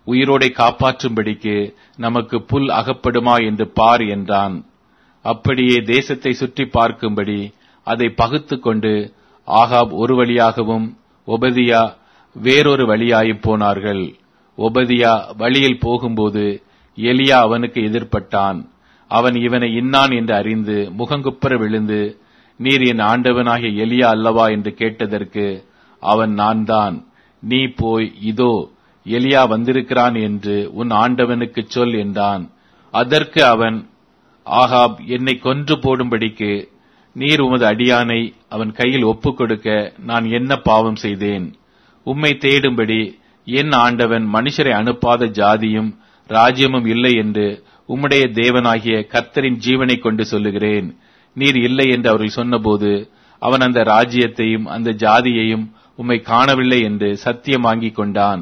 உயிரோடை காப்பாற்றும்படிக்கு நமக்கு புல் அகப்படுமா என்று பார் என்றான் அப்படியே தேசத்தை சுற்றி பார்க்கும்படி அதை பகுத்து கொண்டு ஆகாப் ஒரு வழியாகவும் ஒபதியா வேறொரு வழியாயும் போனார்கள் ஒபதியா வழியில் போகும்போது எலியா அவனுக்கு எதிர்ப்பட்டான் அவன் இவனை இன்னான் என்று அறிந்து முகங்குப்புற விழுந்து நீர் என் ஆண்டவனாகிய எலியா அல்லவா என்று கேட்டதற்கு அவன் நான் தான் நீ போய் இதோ எலியா வந்திருக்கிறான் என்று உன் ஆண்டவனுக்கு சொல் என்றான் அதற்கு அவன் ஆகாப் என்னை கொன்று போடும்படிக்கு நீர் உமது அடியானை அவன் கையில் ஒப்புக் கொடுக்க நான் என்ன பாவம் செய்தேன் உம்மை தேடும்படி என் ஆண்டவன் மனுஷரை அனுப்பாத ஜாதியும் ராஜ்யமும் இல்லை என்று உம்முடைய தேவனாகிய கர்த்தரின் ஜீவனை கொண்டு சொல்லுகிறேன் நீர் இல்லை என்று அவர்கள் சொன்னபோது அவன் அந்த ராஜ்யத்தையும் அந்த ஜாதியையும் உம்மை காணவில்லை என்று சத்தியம் வாங்கிக் கொண்டான்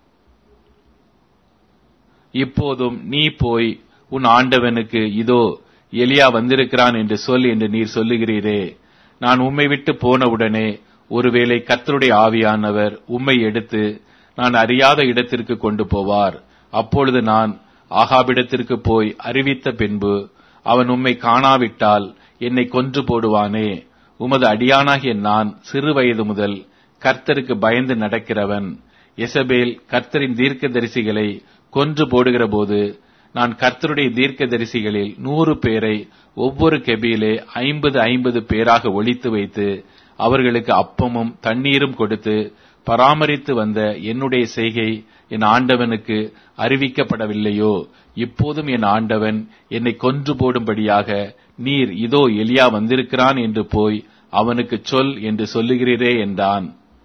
இப்போதும் நீ போய் உன் ஆண்டவனுக்கு இதோ எலியா வந்திருக்கிறான் என்று சொல் என்று நீர் சொல்லுகிறீரே நான் உம்மை விட்டு போனவுடனே ஒருவேளை கர்த்தருடைய ஆவியானவர் உம்மை எடுத்து நான் அறியாத இடத்திற்கு கொண்டு போவார் அப்பொழுது நான் ஆகாபிடத்திற்கு போய் அறிவித்த பின்பு அவன் உம்மை காணாவிட்டால் என்னை கொன்று போடுவானே உமது அடியானாகிய நான் சிறு வயது முதல் கர்த்தருக்கு பயந்து நடக்கிறவன் எசபேல் கர்த்தரின் தீர்க்கதரிசிகளை கொன்று போடுகிற போது நான் கர்த்தருடைய தீர்க்கதரிசிகளில் நூறு பேரை ஒவ்வொரு கெபியிலே ஐம்பது ஐம்பது பேராக ஒழித்து வைத்து அவர்களுக்கு அப்பமும் தண்ணீரும் கொடுத்து பராமரித்து வந்த என்னுடைய செய்கை என் ஆண்டவனுக்கு அறிவிக்கப்படவில்லையோ இப்போதும் என் ஆண்டவன் என்னை கொன்று போடும்படியாக நீர் இதோ எலியா வந்திருக்கிறான் என்று போய் அவனுக்கு சொல் என்று சொல்லுகிறீரே என்றான்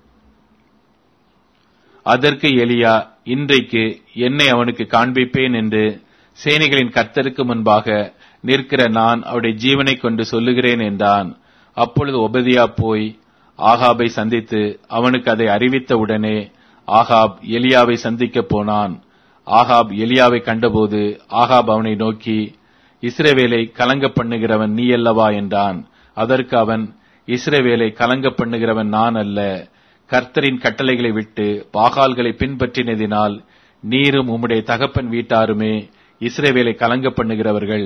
அதற்கு எலியா இன்றைக்கு என்னை அவனுக்கு காண்பிப்பேன் என்று சேனைகளின் கர்த்தருக்கு முன்பாக நிற்கிற நான் அவருடைய ஜீவனை கொண்டு சொல்லுகிறேன் என்றான் அப்பொழுது ஒபதியா போய் ஆகாபை சந்தித்து அவனுக்கு அதை அறிவித்த உடனே ஆகாப் எலியாவை சந்திக்கப் போனான் ஆகாப் எலியாவை கண்டபோது ஆகாப் அவனை நோக்கி இஸ்ரவேலை கலங்க பண்ணுகிறவன் நீ அல்லவா என்றான் அதற்கு அவன் இஸ்ரவேலை கலங்க பண்ணுகிறவன் நான் அல்ல கர்த்தரின் கட்டளைகளை விட்டு பாகால்களை பின்பற்றினதினால் நீரும் உம்முடைய தகப்பன் வீட்டாருமே இஸ்ரேவேலை கலங்க பண்ணுகிறவர்கள்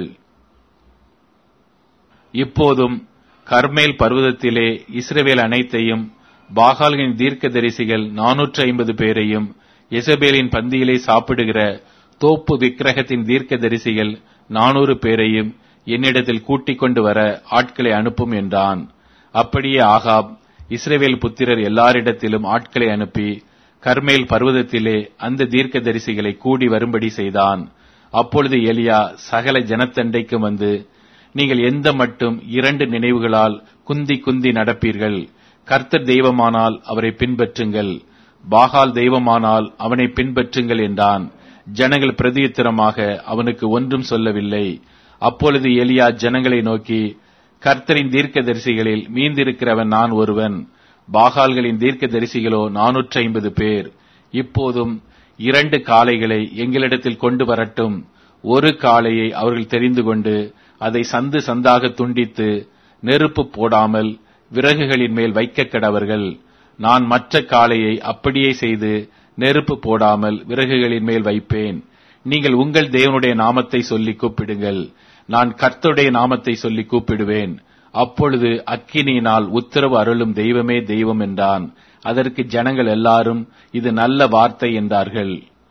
இப்போதும் கர்மேல் பர்வதத்திலே இஸ்ரேவேல் அனைத்தையும் பாகால்களின் தீர்க்க தரிசிகள் நானூற்று ஐம்பது பேரையும் எசபேலின் பந்தியிலே சாப்பிடுகிற தோப்பு விக்கிரகத்தின் தீர்க்க தரிசிகள் நானூறு பேரையும் என்னிடத்தில் கூட்டிக் கொண்டு வர ஆட்களை அனுப்பும் என்றான் அப்படியே ஆகாப் இஸ்ரேவேல் புத்திரர் எல்லாரிடத்திலும் ஆட்களை அனுப்பி கர்மேல் பர்வதத்திலே அந்த தீர்க்க தரிசிகளை கூடி வரும்படி செய்தான் அப்பொழுது எலியா சகல ஜனத்தண்டைக்கும் வந்து நீங்கள் எந்த மட்டும் இரண்டு நினைவுகளால் குந்தி குந்தி நடப்பீர்கள் கர்த்தர் தெய்வமானால் அவரை பின்பற்றுங்கள் பாகால் தெய்வமானால் அவனை பின்பற்றுங்கள் என்றான் ஜனங்கள் பிரதியுத்தரமாக அவனுக்கு ஒன்றும் சொல்லவில்லை அப்பொழுது எலியா ஜனங்களை நோக்கி கர்த்தரின் தீர்க்க தரிசிகளில் மீந்திருக்கிறவன் நான் ஒருவன் பாகால்களின் தீர்க்க தரிசிகளோ நானூற்றி ஐம்பது பேர் இப்போதும் இரண்டு காளைகளை எங்களிடத்தில் கொண்டு வரட்டும் ஒரு காளையை அவர்கள் தெரிந்து கொண்டு அதை சந்து சந்தாக துண்டித்து நெருப்பு போடாமல் விறகுகளின் மேல் வைக்க கடவர்கள் நான் மற்ற காளையை அப்படியே செய்து நெருப்பு போடாமல் விறகுகளின் மேல் வைப்பேன் நீங்கள் உங்கள் தேவனுடைய நாமத்தை சொல்லி கூப்பிடுங்கள் நான் கர்த்தருடைய நாமத்தை சொல்லி கூப்பிடுவேன் அப்பொழுது அக்கினியினால் உத்தரவு அருளும் தெய்வமே தெய்வம் என்றான் அதற்கு ஜனங்கள் எல்லாரும் இது நல்ல வார்த்தை என்றார்கள்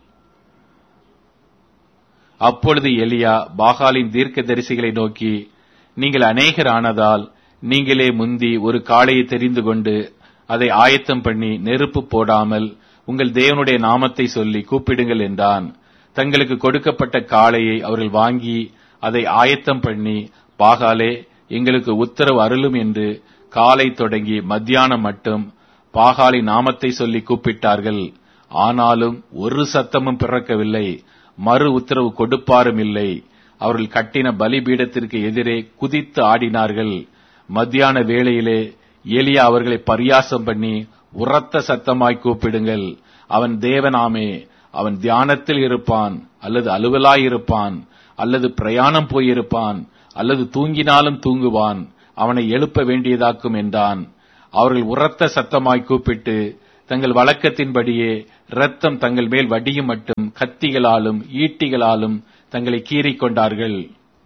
அப்பொழுது எலியா பாகாலின் தீர்க்க தரிசிகளை நோக்கி நீங்கள் அநேகர் ஆனதால் நீங்களே முந்தி ஒரு காளையை தெரிந்து கொண்டு அதை ஆயத்தம் பண்ணி நெருப்பு போடாமல் உங்கள் தேவனுடைய நாமத்தை சொல்லி கூப்பிடுங்கள் என்றான் தங்களுக்கு கொடுக்கப்பட்ட காளையை அவர்கள் வாங்கி அதை ஆயத்தம் பண்ணி பாகாலே எங்களுக்கு உத்தரவு அருளும் என்று காலை தொடங்கி மத்தியானம் மட்டும் பாகாலி நாமத்தை சொல்லி கூப்பிட்டார்கள் ஆனாலும் ஒரு சத்தமும் பிறக்கவில்லை மறு உத்தரவு கொடுப்பாரும் இல்லை அவர்கள் கட்டின பலிபீடத்திற்கு எதிரே குதித்து ஆடினார்கள் மத்தியான வேளையிலே எலியா அவர்களை பரியாசம் பண்ணி உரத்த சத்தமாய் கூப்பிடுங்கள் அவன் தேவனாமே அவன் தியானத்தில் இருப்பான் அல்லது அலுவலாயிருப்பான் அல்லது பிரயாணம் போயிருப்பான் அல்லது தூங்கினாலும் தூங்குவான் அவனை எழுப்ப வேண்டியதாக்கும் என்றான் அவர்கள் உரத்த சத்தமாய் கூப்பிட்டு தங்கள் வழக்கத்தின்படியே இரத்தம் தங்கள் மேல் வடியும் மட்டும் கத்திகளாலும் ஈட்டிகளாலும் தங்களை கீறிக் கொண்டார்கள்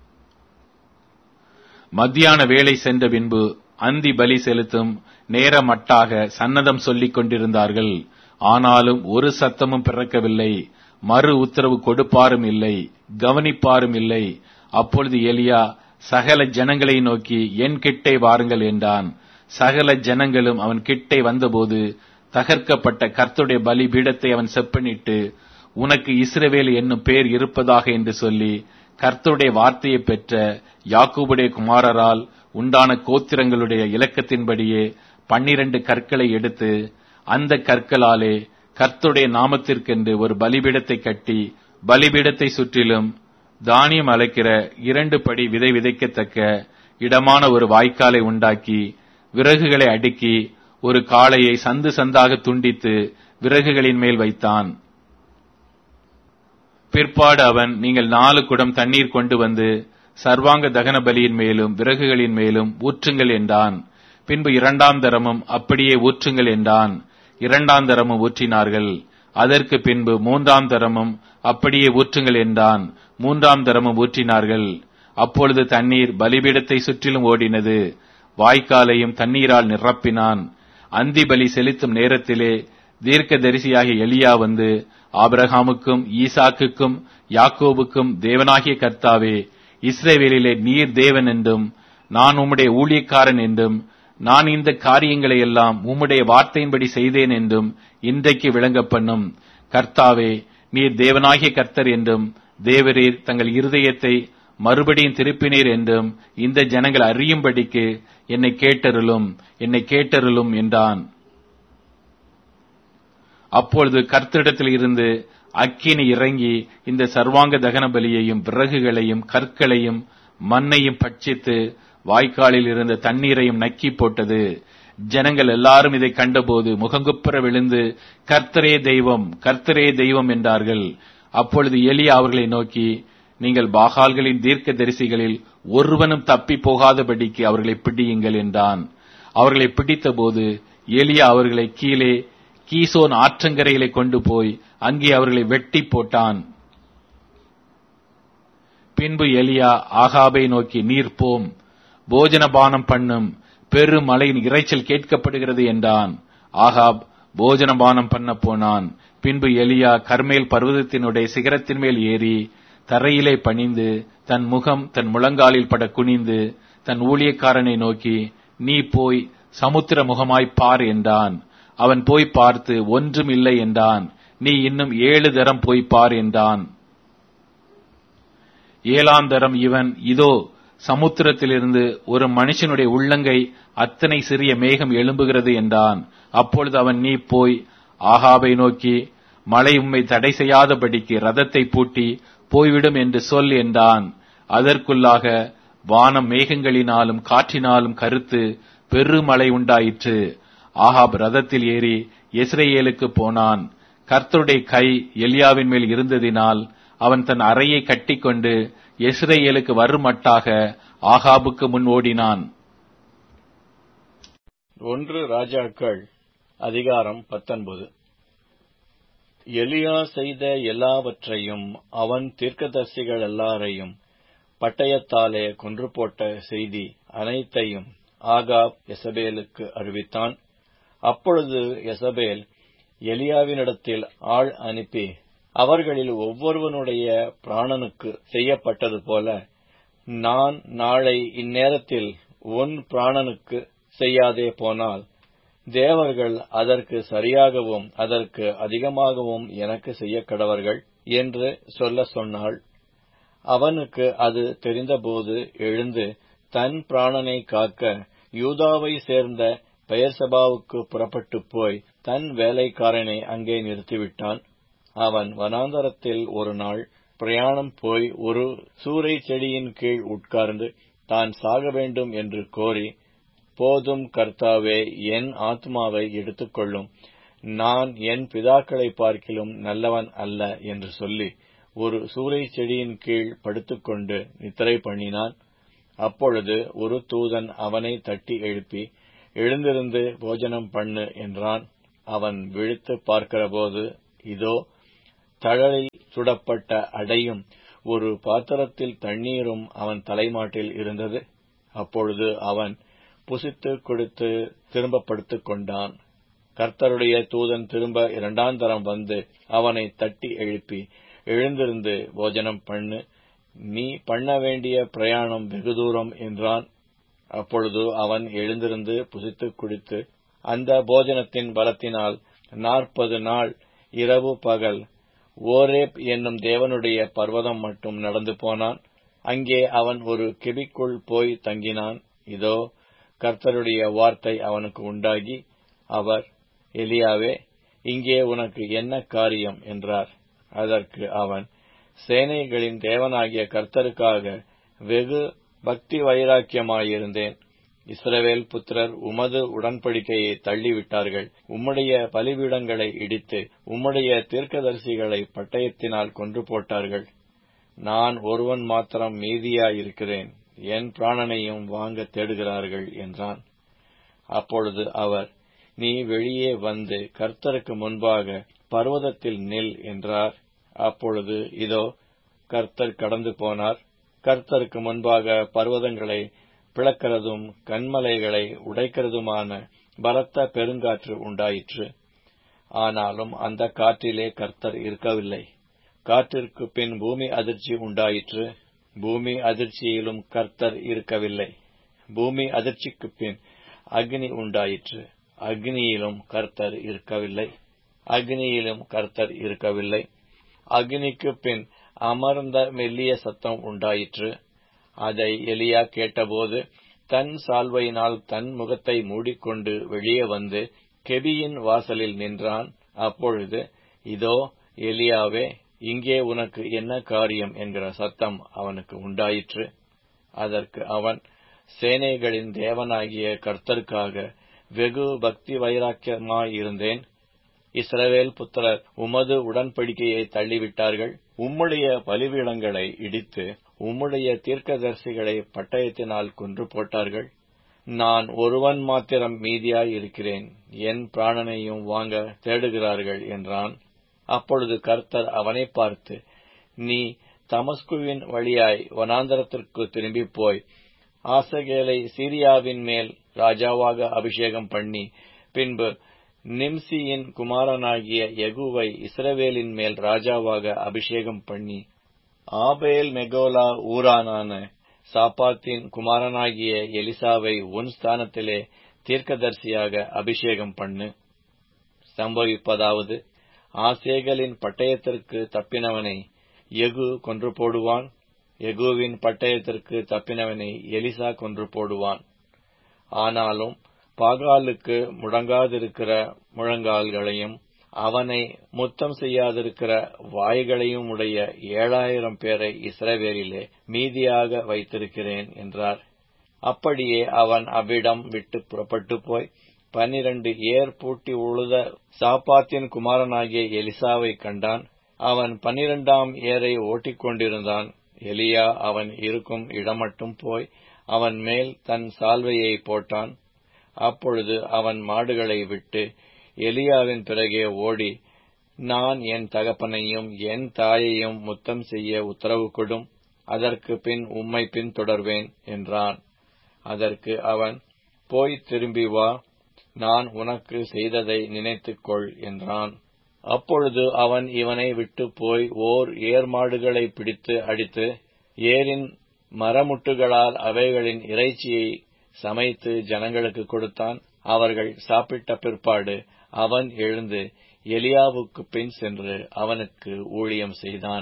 மத்தியான வேலை சென்ற பின்பு அந்தி பலி செலுத்தும் நேரமட்டாக சன்னதம் சொல்லிக் கொண்டிருந்தார்கள் ஆனாலும் ஒரு சத்தமும் பிறக்கவில்லை மறு உத்தரவு கொடுப்பாரும் இல்லை கவனிப்பாரும் இல்லை அப்பொழுது எலியா சகல ஜனங்களை நோக்கி என் கிட்டே வாருங்கள் என்றான் சகல ஜனங்களும் அவன் கிட்டே வந்தபோது தகர்க்கப்பட்ட கர்த்தருடைய பலி பீடத்தை அவன் செப்பனிட்டு உனக்கு இஸ்ரவேல் என்னும் பேர் இருப்பதாக என்று சொல்லி கர்த்தருடைய வார்த்தையை பெற்ற யாக்கூபுடைய குமாரரால் உண்டான கோத்திரங்களுடைய இலக்கத்தின்படியே பன்னிரண்டு கற்களை எடுத்து அந்த கற்களாலே கர்த்தருடைய நாமத்திற்கென்று ஒரு பலிபீடத்தை கட்டி பலிபீடத்தை சுற்றிலும் தானியம் அழைக்கிற இரண்டு படி விதை விதைக்கத்தக்க இடமான ஒரு வாய்க்காலை உண்டாக்கி விறகுகளை அடுக்கி ஒரு காளையை சந்து சந்தாக துண்டித்து விறகுகளின் மேல் வைத்தான் பிற்பாடு அவன் நீங்கள் நாலு குடம் தண்ணீர் கொண்டு வந்து சர்வாங்க தகன பலியின் மேலும் விறகுகளின் மேலும் ஊற்றுங்கள் என்றான் பின்பு இரண்டாம் தரமும் அப்படியே ஊற்றுங்கள் என்றான் இரண்டாம் தரமும் ஊற்றினார்கள் அதற்கு பின்பு மூன்றாம் தரமும் அப்படியே ஊற்றுங்கள் என்றான் மூன்றாம் தரமும் ஊற்றினார்கள் அப்பொழுது தண்ணீர் பலிபீடத்தை சுற்றிலும் ஓடினது வாய்க்காலையும் தண்ணீரால் நிரப்பினான் அந்தி பலி செலுத்தும் நேரத்திலே தீர்க்க தரிசியாகிய எலியா வந்து ஆபிரகாமுக்கும் ஈசாக்குக்கும் யாக்கோபுக்கும் தேவனாகிய கர்த்தாவே இஸ்ரேவேலிலே நீர் தேவன் என்றும் நான் உம்முடைய ஊழியக்காரன் என்றும் நான் இந்த காரியங்களை எல்லாம் உம்முடைய வார்த்தையின்படி செய்தேன் என்றும் இன்றைக்கு விளங்க பண்ணும் கர்த்தாவே நீர் தேவனாகிய கர்த்தர் என்றும் தேவரீர் தங்கள் இருதயத்தை மறுபடியும் திருப்பினீர் என்றும் இந்த ஜனங்கள் அறியும்படிக்கு என்னை கேட்டருளும் என்னை கேட்டருளும் என்றான் அப்பொழுது கர்த்தரிடத்தில் இருந்து அக்கினி இறங்கி இந்த சர்வாங்க தகன பலியையும் விறகுகளையும் கற்களையும் மண்ணையும் பட்சித்து வாய்க்காலில் இருந்த தண்ணீரையும் நக்கி போட்டது ஜனங்கள் எல்லாரும் இதை கண்டபோது முகங்குப்புற விழுந்து கர்த்தரே தெய்வம் கர்த்தரே தெய்வம் என்றார்கள் அப்பொழுது எலியா அவர்களை நோக்கி நீங்கள் பாகால்களின் தீர்க்க தரிசிகளில் ஒருவனும் தப்பி போகாதபடிக்கு அவர்களை பிடியுங்கள் என்றான் அவர்களை பிடித்தபோது எலியா அவர்களை கீழே கீசோன் ஆற்றங்கரையிலே கொண்டு போய் அங்கே அவர்களை வெட்டி போட்டான் பின்பு எலியா ஆகாபை நோக்கி நீர் போம் போஜனபானம் பண்ணும் பெருமலையின் இறைச்சல் கேட்கப்படுகிறது என்றான் ஆகாப் போஜனபானம் பண்ண போனான் பின்பு எலியா கர்மேல் பர்வதத்தினுடைய சிகரத்தின் மேல் ஏறி தரையிலே பணிந்து தன் முகம் தன் முழங்காலில் பட குனிந்து தன் ஊழியக்காரனை நோக்கி நீ போய் சமுத்திர முகமாய் பார் என்றான் அவன் போய் பார்த்து ஒன்றும் இல்லை என்றான் நீ இன்னும் ஏழு தரம் போய் பார் என்றான் ஏழாம் தரம் இவன் இதோ சமுத்திரத்திலிருந்து ஒரு மனுஷனுடைய உள்ளங்கை அத்தனை சிறிய மேகம் எழும்புகிறது என்றான் அப்பொழுது அவன் நீ போய் ஆகாபை நோக்கி மழை உம்மை தடை செய்யாதபடிக்கு ரதத்தை பூட்டி போய்விடும் என்று சொல் என்றான் அதற்குள்ளாக வானம் மேகங்களினாலும் காற்றினாலும் கருத்து பெருமழை உண்டாயிற்று ஆகாப் ரதத்தில் ஏறி இஸ்ரேலுக்கு போனான் கர்த்தருடைய கை எலியாவின் மேல் இருந்ததினால் அவன் தன் அறையை கட்டிக்கொண்டு இஸ்ரேலுக்கு வருமட்டாக ஆகாபுக்கு முன் ஓடினான் ஒன்று ராஜாக்கள் அதிகாரம் பத்தொன்பது எலியா செய்த எல்லாவற்றையும் அவன் தீர்க்கதரிசிகள் எல்லாரையும் பட்டயத்தாலே கொன்று போட்ட செய்தி அனைத்தையும் ஆகாப் எசபேலுக்கு அறிவித்தான் அப்பொழுது எசபேல் எலியாவினிடத்தில் ஆள் அனுப்பி அவர்களில் ஒவ்வொருவனுடைய பிராணனுக்கு செய்யப்பட்டது போல நான் நாளை இந்நேரத்தில் உன் பிராணனுக்கு செய்யாதே போனால் தேவர்கள் அதற்கு சரியாகவும் அதற்கு அதிகமாகவும் எனக்கு செய்ய கடவர்கள் என்று சொல்ல சொன்னாள் அவனுக்கு அது தெரிந்தபோது எழுந்து தன் பிராணனை காக்க யூதாவை சேர்ந்த பெயர்சபாவுக்கு புறப்பட்டு போய் தன் வேலைக்காரனை அங்கே நிறுத்திவிட்டான் அவன் வனாந்தரத்தில் ஒரு நாள் பிரயாணம் போய் ஒரு சூறை செடியின் கீழ் உட்கார்ந்து தான் சாக வேண்டும் என்று கோரி போதும் கர்த்தாவே என் ஆத்மாவை எடுத்துக்கொள்ளும் நான் என் பிதாக்களை பார்க்கிலும் நல்லவன் அல்ல என்று சொல்லி ஒரு சூறை செடியின் கீழ் படுத்துக்கொண்டு நித்திரை பண்ணினான் அப்பொழுது ஒரு தூதன் அவனை தட்டி எழுப்பி எழுந்திருந்து போஜனம் பண்ணு என்றான் அவன் விழித்து பார்க்கிறபோது இதோ தழலில் சுடப்பட்ட அடையும் ஒரு பாத்திரத்தில் தண்ணீரும் அவன் தலைமாட்டில் இருந்தது அப்பொழுது அவன் புசித்து கொடுத்து திரும்ப படுத்துக் கொண்டான் கர்த்தருடைய தூதன் திரும்ப இரண்டாம் தரம் வந்து அவனை தட்டி எழுப்பி எழுந்திருந்து போஜனம் பண்ணு நீ பண்ண வேண்டிய பிரயாணம் வெகு தூரம் என்றான் அப்பொழுது அவன் எழுந்திருந்து புசித்து குடித்து அந்த போஜனத்தின் பலத்தினால் நாற்பது நாள் இரவு பகல் ஓரேப் என்னும் தேவனுடைய பர்வதம் மட்டும் நடந்து போனான் அங்கே அவன் ஒரு கெபிக்குள் போய் தங்கினான் இதோ கர்த்தருடைய வார்த்தை அவனுக்கு உண்டாகி அவர் எலியாவே இங்கே உனக்கு என்ன காரியம் என்றார் அதற்கு அவன் சேனைகளின் தேவனாகிய கர்த்தருக்காக வெகு பக்தி வைராக்கியமாயிருந்தேன் இஸ்ரவேல் புத்திரர் உமது உடன்படிக்கையை தள்ளிவிட்டார்கள் உம்முடைய பலிபீடங்களை இடித்து உம்முடைய தீர்க்கதரிசிகளை பட்டயத்தினால் கொன்று போட்டார்கள் நான் ஒருவன் மாத்திரம் மீதியாயிருக்கிறேன் என் பிராணனையும் வாங்க தேடுகிறார்கள் என்றான் அப்பொழுது அவர் நீ வெளியே வந்து கர்த்தருக்கு முன்பாக பர்வதத்தில் நில் என்றார் அப்பொழுது இதோ கர்த்தர் கடந்து போனார் கர்த்தருக்கு முன்பாக பர்வதங்களை பிளக்கிறதும் கண்மலைகளை உடைக்கிறதுமான பலத்த பெருங்காற்று உண்டாயிற்று ஆனாலும் அந்த காற்றிலே கர்த்தர் இருக்கவில்லை காற்றிற்கு பின் பூமி அதிர்ச்சி உண்டாயிற்று பூமி அதிர்ச்சியிலும் கர்த்தர் இருக்கவில்லை பூமி அதிர்ச்சிக்கு பின் அக்னி உண்டாயிற்று அக்னியிலும் கர்த்தர் இருக்கவில்லை அக்னியிலும் கர்த்தர் இருக்கவில்லை அக்னிக்கு பின் அமர்ந்த மெல்லிய சத்தம் உண்டாயிற்று அதை எலியா கேட்டபோது தன் சால்வையினால் தன் முகத்தை மூடிக்கொண்டு வெளியே வந்து கெபியின் வாசலில் நின்றான் அப்பொழுது இதோ எலியாவே இங்கே உனக்கு என்ன காரியம் என்கிற சத்தம் அவனுக்கு உண்டாயிற்று அதற்கு அவன் சேனைகளின் தேவனாகிய கர்த்தருக்காக வெகு பக்தி வைராக்கியமாயிருந்தேன் இஸ்ரவேல் புத்திரர் உமது உடன்படிக்கையை தள்ளிவிட்டார்கள் உம்முடைய பலிபீடங்களை இடித்து உம்முடைய தீர்க்கதரிசிகளை பட்டயத்தினால் கொன்று போட்டார்கள் நான் ஒருவன் மாத்திரம் மீதியாய் இருக்கிறேன் என் பிராணனையும் வாங்க தேடுகிறார்கள் என்றான் அப்பொழுது கர்த்தர் அவனை பார்த்து நீ தமஸ்குவின் வழியாய் வனாந்தரத்திற்கு திரும்பி போய் ஆசகேலை சீரியாவின் மேல் ராஜாவாக அபிஷேகம் பண்ணி பின்பு நிம்சியின் குமாரனாகிய யகுவை இஸ்ரவேலின் மேல் ராஜாவாக அபிஷேகம் பண்ணி ஆபேல் மெகோலா ஊரானான சாப்பாத்தின் குமாரனாகிய எலிசாவை உன் ஸ்தானத்திலே தீர்க்கதரிசியாக அபிஷேகம் பண்ணு சம்பவிப்பதாவது ஆசேகலின் பட்டயத்திற்கு தப்பினவனை எகு கொன்று போடுவான் எகுவின் பட்டயத்திற்கு தப்பினவனை எலிசா கொன்று போடுவான் ஆனாலும் பாகாலுக்கு முடங்காதிருக்கிற முழங்கால்களையும் அவனை முத்தம் செய்யாதிருக்கிற வாய்களையும் உடைய ஏழாயிரம் பேரை இஸ்ரவேலிலே மீதியாக வைத்திருக்கிறேன் என்றார் அப்படியே அவன் அவ்விடம் விட்டு புறப்பட்டு போய் பன்னிரண்டு ஏர் பூட்டி உழுத சாப்பாத்தின் குமாரனாகிய எலிசாவை கண்டான் அவன் பன்னிரண்டாம் ஏரை ஓட்டிக் கொண்டிருந்தான் எலியா அவன் இருக்கும் இடமட்டும் போய் அவன் மேல் தன் சால்வையை போட்டான் அப்பொழுது அவன் மாடுகளை விட்டு எலியாவின் பிறகே ஓடி நான் என் தகப்பனையும் என் தாயையும் முத்தம் செய்ய உத்தரவு கொடும் அதற்கு பின் உம்மை பின்தொடர்வேன் என்றான் அதற்கு அவன் போய் திரும்பி வா நான் உனக்கு செய்ததை நினைத்துக்கொள் என்றான் அப்பொழுது அவன் இவனை விட்டு போய் ஓர் ஏர் மாடுகளை பிடித்து அடித்து ஏரின் மரமுட்டுகளால் அவைகளின் இறைச்சியை சமைத்து ஜனங்களுக்கு கொடுத்தான் அவர்கள் சாப்பிட்ட பிற்பாடு அவன் எழுந்து எலியாவுக்கு பின் சென்று அவனுக்கு ஊழியம் செய்தான்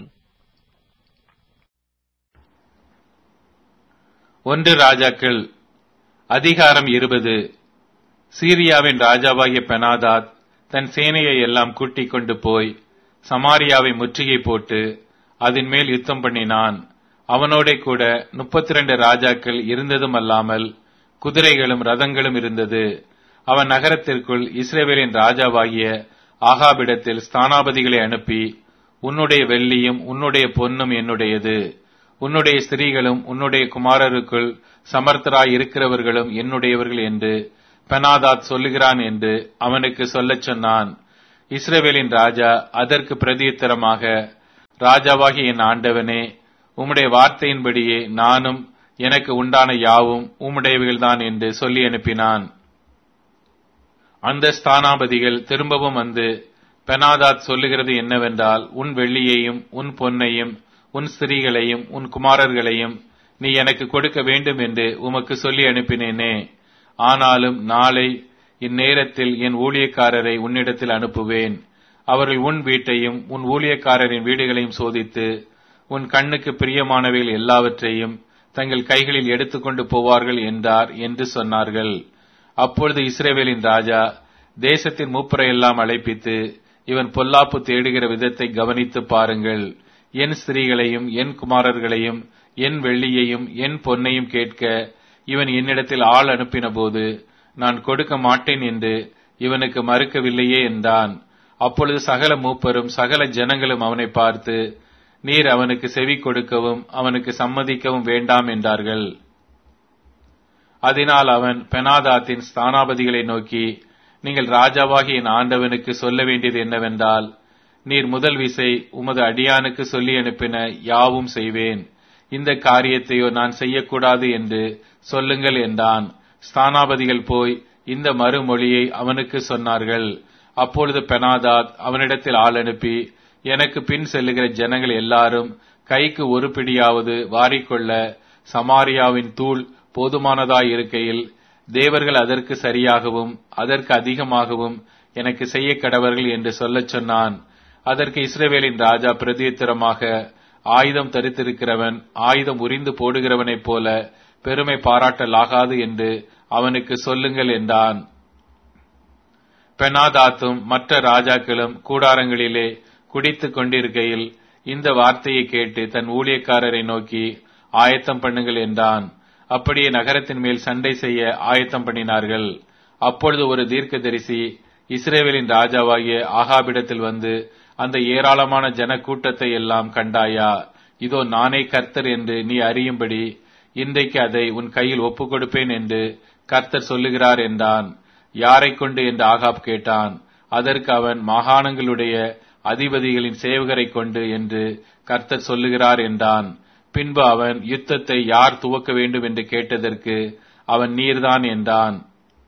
ஒன்று ராஜாக்கள் அதிகாரம் இருபது சீரியாவின் ராஜாவாகிய பெனாதாத் தன் சேனையை எல்லாம் கூட்டிக் கொண்டு போய் சமாரியாவை முற்றுகை போட்டு அதன் மேல் யுத்தம் பண்ணினான் அவனோட கூட முப்பத்தி ரெண்டு ராஜாக்கள் இருந்ததும் அல்லாமல் குதிரைகளும் ரதங்களும் இருந்தது அவன் நகரத்திற்குள் இஸ்ரேவேலின் ராஜாவாகிய ஆகாபிடத்தில் ஸ்தானாபதிகளை அனுப்பி உன்னுடைய வெள்ளியும் உன்னுடைய பொன்னும் என்னுடையது உன்னுடைய ஸ்திரீகளும் உன்னுடைய குமாரருக்குள் சமர்த்தராய் இருக்கிறவர்களும் என்னுடையவர்கள் என்று பெனாதாத் சொல்லுகிறான் என்று அவனுக்கு சொல்லச் சொன்னான் இஸ்ரவேலின் ராஜா அதற்கு பிரதியுத்தரமாக ராஜாவாகிய என் ஆண்டவனே உம்முடைய வார்த்தையின்படியே நானும் எனக்கு உண்டான யாவும் உம்முடையவைகள்தான் என்று சொல்லி அனுப்பினான் அந்த ஸ்தானாபதிகள் திரும்பவும் வந்து பெனாதாத் சொல்லுகிறது என்னவென்றால் உன் வெள்ளியையும் உன் பொன்னையும் உன் ஸ்திரீகளையும் உன் குமாரர்களையும் நீ எனக்கு கொடுக்க வேண்டும் என்று உமக்கு சொல்லி அனுப்பினேனே ஆனாலும் நாளை இந்நேரத்தில் என் ஊழியக்காரரை உன்னிடத்தில் அனுப்புவேன் அவர்கள் உன் வீட்டையும் உன் ஊழியக்காரரின் வீடுகளையும் சோதித்து உன் கண்ணுக்கு பிரியமானவைகள் எல்லாவற்றையும் தங்கள் கைகளில் எடுத்துக்கொண்டு போவார்கள் என்றார் என்று சொன்னார்கள் அப்பொழுது இஸ்ரேவேலின் ராஜா தேசத்தின் மூப்பரை எல்லாம் அழைப்பித்து இவன் பொல்லாப்பு தேடுகிற விதத்தை கவனித்து பாருங்கள் என் ஸ்திரீகளையும் என் குமாரர்களையும் என் வெள்ளியையும் என் பொன்னையும் கேட்க இவன் என்னிடத்தில் ஆள் அனுப்பின போது நான் கொடுக்க மாட்டேன் என்று இவனுக்கு மறுக்கவில்லையே என்றான் அப்பொழுது சகல மூப்பரும் சகல ஜனங்களும் அவனை பார்த்து நீர் அவனுக்கு செவி கொடுக்கவும் அவனுக்கு சம்மதிக்கவும் வேண்டாம் என்றார்கள் அதனால் அவன் பெனாதாத்தின் ஸ்தானாபதிகளை நோக்கி நீங்கள் ராஜாவாகி என் ஆண்டவனுக்கு சொல்ல வேண்டியது என்னவென்றால் நீர் முதல் விசை உமது அடியானுக்கு சொல்லி அனுப்பின யாவும் செய்வேன் இந்த காரியத்தையோ நான் செய்யக்கூடாது என்று சொல்லுங்கள் என்றான் ஸ்தானாபதிகள் போய் இந்த மறுமொழியை அவனுக்கு சொன்னார்கள் அப்பொழுது பெனாதாத் அவனிடத்தில் ஆள் அனுப்பி எனக்கு பின் செல்லுகிற ஜனங்கள் எல்லாரும் கைக்கு ஒரு பிடியாவது வாரிக்கொள்ள சமாரியாவின் தூள் போதுமானதாய் இருக்கையில் தேவர்கள் அதற்கு சரியாகவும் அதற்கு அதிகமாகவும் எனக்கு செய்ய கடவர்கள் என்று சொல்லச் சொன்னான் அதற்கு இஸ்ரேவேலின் ராஜா பிரதியுத்தரமாக ஆயுதம் தரித்திருக்கிறவன் ஆயுதம் உரிந்து போடுகிறவனைப் போல பெருமை பாராட்டலாகாது என்று அவனுக்கு சொல்லுங்கள் என்றான் பெனாதாத்தும் மற்ற ராஜாக்களும் கூடாரங்களிலே குடித்துக் கொண்டிருக்கையில் இந்த வார்த்தையை கேட்டு தன் ஊழியக்காரரை நோக்கி ஆயத்தம் பண்ணுங்கள் என்றான் அப்படியே நகரத்தின் மேல் சண்டை செய்ய ஆயத்தம் பண்ணினார்கள் அப்பொழுது ஒரு தீர்க்கதரிசி இஸ்ரேவேலின் ராஜாவாகிய ஆகாபிடத்தில் வந்து அந்த ஏராளமான ஜன கூட்டத்தை எல்லாம் கண்டாயா இதோ நானே கர்த்தர் என்று நீ அறியும்படி இன்றைக்கு அதை உன் கையில் ஒப்புக் கொடுப்பேன் என்று கர்த்தர் சொல்லுகிறார் என்றான் யாரை கொண்டு என்று ஆகாப் கேட்டான் அதற்கு அவன் மாகாணங்களுடைய அதிபதிகளின் சேவகரை கொண்டு என்று கர்த்தர் சொல்லுகிறார் என்றான் பின்பு அவன் யுத்தத்தை யார் துவக்க வேண்டும் என்று கேட்டதற்கு அவன் நீர்தான் என்றான்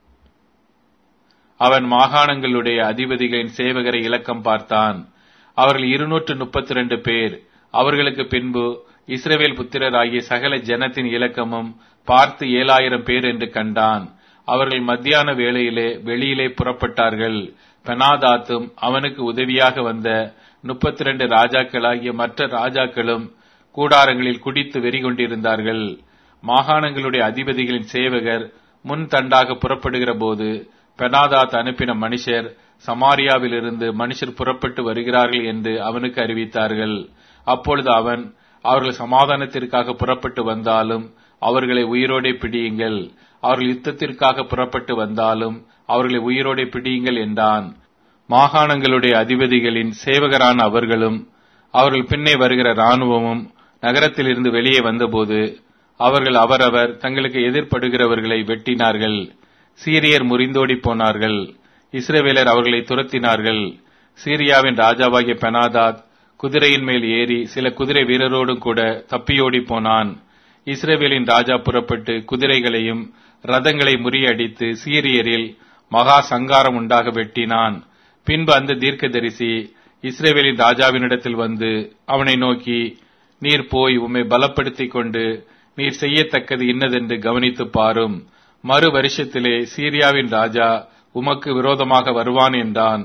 அவன் மாகாணங்களுடைய அதிபதிகளின் சேவகரை இலக்கம் பார்த்தான் அவர்கள் இருநூற்று முப்பத்தி ரெண்டு பேர் அவர்களுக்கு பின்பு இஸ்ரவேல் புத்திரராகிய சகல ஜனத்தின் இலக்கமும் பார்த்து ஏழாயிரம் பேர் என்று கண்டான் அவர்கள் மத்தியான வேளையிலே வெளியிலே புறப்பட்டார்கள் பெனாதாத்தும் அவனுக்கு உதவியாக வந்த முப்பத்தி ரெண்டு ராஜாக்களாகிய மற்ற ராஜாக்களும் கூடாரங்களில் குடித்து வெறி கொண்டிருந்தார்கள் மாகாணங்களுடைய அதிபதிகளின் சேவகர் முன் தண்டாக புறப்படுகிற போது பெனாதாத் அனுப்பின மனுஷர் சமாரியாவிலிருந்து மனுஷர் புறப்பட்டு வருகிறார்கள் என்று அவனுக்கு அறிவித்தார்கள் அப்பொழுது அவன் அவர்கள் சமாதானத்திற்காக புறப்பட்டு வந்தாலும் அவர்களை உயிரோடே பிடியுங்கள் அவர்கள் யுத்தத்திற்காக புறப்பட்டு வந்தாலும் அவர்களை உயிரோடே பிடியுங்கள் என்றான் மாகாணங்களுடைய அதிபதிகளின் சேவகரான அவர்களும் அவர்கள் பின்னே வருகிற இராணுவமும் நகரத்திலிருந்து வெளியே வந்தபோது அவர்கள் அவரவர் தங்களுக்கு எதிர்ப்படுகிறவர்களை வெட்டினார்கள் சீரியர் முறிந்தோடி போனார்கள் இஸ்ரவேலர் அவர்களை துரத்தினார்கள் சீரியாவின் ராஜாவாகிய பெனாதாத் குதிரையின் மேல் ஏறி சில குதிரை வீரரோடும் கூட தப்பியோடி போனான் இஸ்ரேவேலின் ராஜா புறப்பட்டு குதிரைகளையும் ரதங்களை முறியடித்து சீரியரில் மகா சங்காரம் உண்டாக வெட்டினான் பின்பு அந்த தீர்க்கதரிசி இஸ்ரேவேலின் ராஜாவினிடத்தில் வந்து அவனை நோக்கி நீர் போய் உம்மை பலப்படுத்திக் கொண்டு நீர் செய்யத்தக்கது இன்னதென்று கவனித்து பாரும் மறு வருஷத்திலே சீரியாவின் ராஜா உமக்கு விரோதமாக வருவான் என்றான்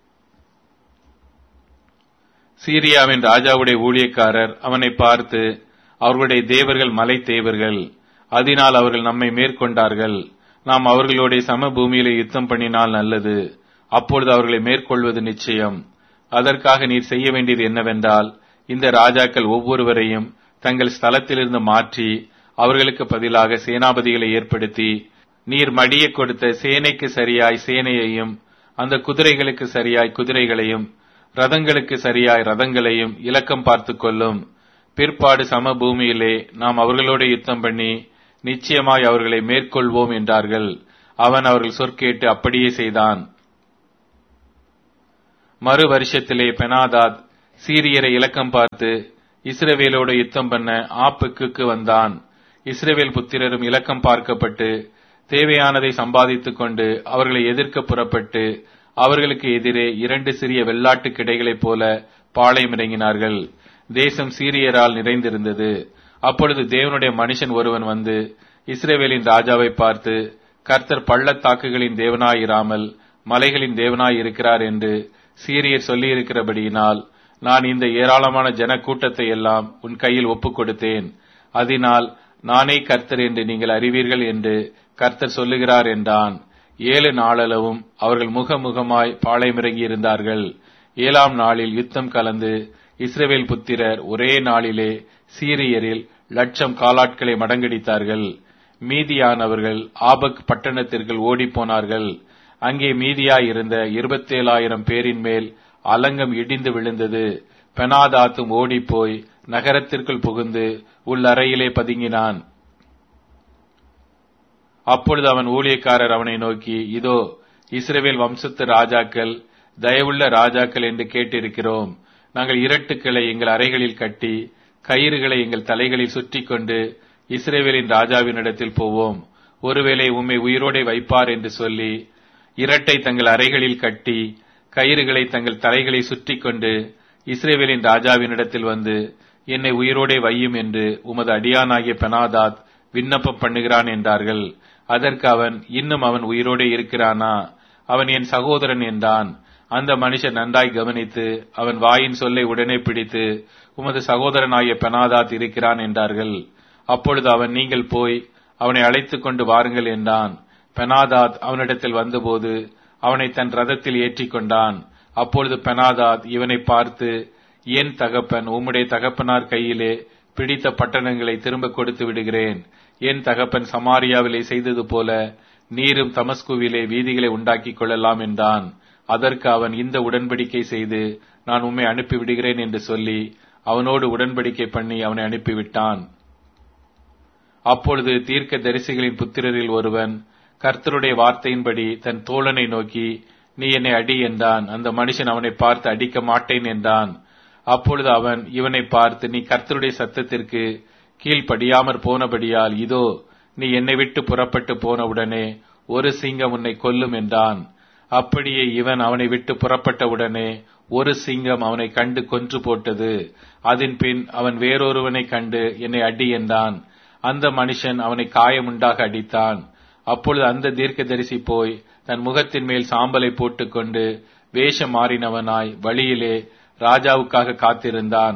சீரியாவின் ராஜாவுடைய ஊழியக்காரர் அவனை பார்த்து அவர்களுடைய தேவர்கள் மலை தேவர்கள் அதனால் அவர்கள் நம்மை மேற்கொண்டார்கள் நாம் அவர்களுடைய சமபூமியிலே யுத்தம் பண்ணினால் நல்லது அப்பொழுது அவர்களை மேற்கொள்வது நிச்சயம் அதற்காக நீர் செய்ய வேண்டியது என்னவென்றால் இந்த ராஜாக்கள் ஒவ்வொருவரையும் தங்கள் ஸ்தலத்திலிருந்து மாற்றி அவர்களுக்கு பதிலாக சேனாபதிகளை ஏற்படுத்தி நீர் மடிய கொடுத்த சேனைக்கு சரியாய் சேனையையும் அந்த குதிரைகளுக்கு சரியாய் குதிரைகளையும் ரதங்களுக்கு சரியாய் ரதங்களையும் இலக்கம் பார்த்து கொள்ளும் பிற்பாடு சமபூமியிலே நாம் அவர்களோட யுத்தம் பண்ணி நிச்சயமாய் அவர்களை மேற்கொள்வோம் என்றார்கள் அவன் அவர்கள் சொற்கேட்டு அப்படியே செய்தான் மறு வருஷத்திலே பெனாதாத் சீரியரை இலக்கம் பார்த்து இஸ்ரவேலோடு யுத்தம் பண்ண ஆப்புக்கு வந்தான் இஸ்ரவேல் புத்திரரும் இலக்கம் பார்க்கப்பட்டு தேவையானதை சம்பாதித்துக் கொண்டு அவர்களை எதிர்க்க புறப்பட்டு அவர்களுக்கு எதிரே இரண்டு சிறிய வெள்ளாட்டு கிடைகளைப் போல பாளையம் இறங்கினார்கள் தேசம் சீரியரால் நிறைந்திருந்தது அப்பொழுது தேவனுடைய மனுஷன் ஒருவன் வந்து இஸ்ரேவேலின் ராஜாவை பார்த்து கர்த்தர் பள்ளத்தாக்குகளின் தேவனாயிராமல் மலைகளின் தேவனாய் இருக்கிறார் என்று சீரியர் சொல்லியிருக்கிறபடியினால் நான் இந்த ஏராளமான ஜன கூட்டத்தை எல்லாம் உன் கையில் ஒப்புக் கொடுத்தேன் அதனால் நானே கர்த்தர் என்று நீங்கள் அறிவீர்கள் என்று கர்த்தர் சொல்லுகிறார் என்றான் ஏழு நாளளவும் அவர்கள் முகமுகமாய் பாளையமிறங்கி இருந்தார்கள் ஏழாம் நாளில் யுத்தம் கலந்து இஸ்ரவேல் புத்திரர் ஒரே நாளிலே சீரியரில் லட்சம் காலாட்களை மடங்கடித்தார்கள் மீதியானவர்கள் ஆபக் பட்டணத்திற்குள் ஓடிப்போனார்கள் அங்கே மீதியாய் இருந்த இருபத்தேழாயிரம் பேரின் மேல் அலங்கம் இடிந்து விழுந்தது பெனாதாத்தும் ஓடிப்போய் நகரத்திற்குள் புகுந்து உள்ளறையிலே பதுங்கினான் அப்பொழுது அவன் ஊழியக்காரர் அவனை நோக்கி இதோ இஸ்ரவேல் வம்சத்து ராஜாக்கள் தயவுள்ள ராஜாக்கள் என்று கேட்டிருக்கிறோம் நாங்கள் இரட்டுக்களை எங்கள் அறைகளில் கட்டி கயிறுகளை எங்கள் தலைகளில் சுற்றி கொண்டு இஸ்ரேவேலின் ராஜாவினிடத்தில் போவோம் ஒருவேளை உம்மை உயிரோடே வைப்பார் என்று சொல்லி இரட்டை தங்கள் அறைகளில் கட்டி கயிறுகளை தங்கள் தலைகளை சுற்றி கொண்டு இஸ்ரேவேலின் ராஜாவினிடத்தில் வந்து என்னை உயிரோடே வையும் என்று உமது அடியானாகிய பெனாதாத் விண்ணப்பம் பண்ணுகிறான் என்றார்கள் அதற்கு அவன் இன்னும் அவன் உயிரோடே இருக்கிறானா அவன் என் சகோதரன் என்றான் அந்த மனுஷன் நன்றாய் கவனித்து அவன் வாயின் சொல்லை உடனே பிடித்து உமது சகோதரனாகிய பெனாதாத் இருக்கிறான் என்றார்கள் அப்பொழுது அவன் நீங்கள் போய் அவனை அழைத்துக் கொண்டு வாருங்கள் என்றான் பெனாதாத் அவனிடத்தில் வந்தபோது அவனை தன் ரதத்தில் ஏற்றிக் கொண்டான் அப்பொழுது பெனாதாத் இவனை பார்த்து என் தகப்பன் உம்முடைய தகப்பனார் கையிலே பிடித்த பட்டணங்களை திரும்ப கொடுத்து விடுகிறேன் என் தகப்பன் சமாரியாவிலே செய்தது போல நீரும் தமஸ்குவிலே வீதிகளை உண்டாக்கிக் கொள்ளலாம் என்றான் அதற்கு அவன் இந்த உடன்படிக்கை செய்து நான் உம்மை அனுப்பிவிடுகிறேன் என்று சொல்லி அவனோடு உடன்படிக்கை பண்ணி அவனை அனுப்பிவிட்டான் அப்பொழுது தீர்க்க தரிசிகளின் புத்திரரில் ஒருவன் கர்த்தருடைய வார்த்தையின்படி தன் தோழனை நோக்கி நீ என்னை அடி என்றான் அந்த மனுஷன் அவனை பார்த்து அடிக்க மாட்டேன் என்றான் அப்பொழுது அவன் இவனை பார்த்து நீ கர்த்தருடைய சத்தத்திற்கு கீழ்ப்படியாமற் போனபடியால் இதோ நீ என்னை விட்டு புறப்பட்டு போனவுடனே ஒரு சிங்கம் உன்னை கொல்லும் என்றான் அப்படியே இவன் அவனை விட்டு புறப்பட்டவுடனே ஒரு சிங்கம் அவனை கண்டு கொன்று போட்டது அதன் பின் அவன் வேறொருவனை கண்டு என்னை அடி என்றான் அந்த மனுஷன் அவனை காயமுண்டாக அடித்தான் அப்பொழுது அந்த தீர்க்கதரிசி போய் தன் முகத்தின் மேல் சாம்பலை போட்டுக்கொண்டு வேஷம் மாறினவனாய் வழியிலே ராஜாவுக்காக காத்திருந்தான்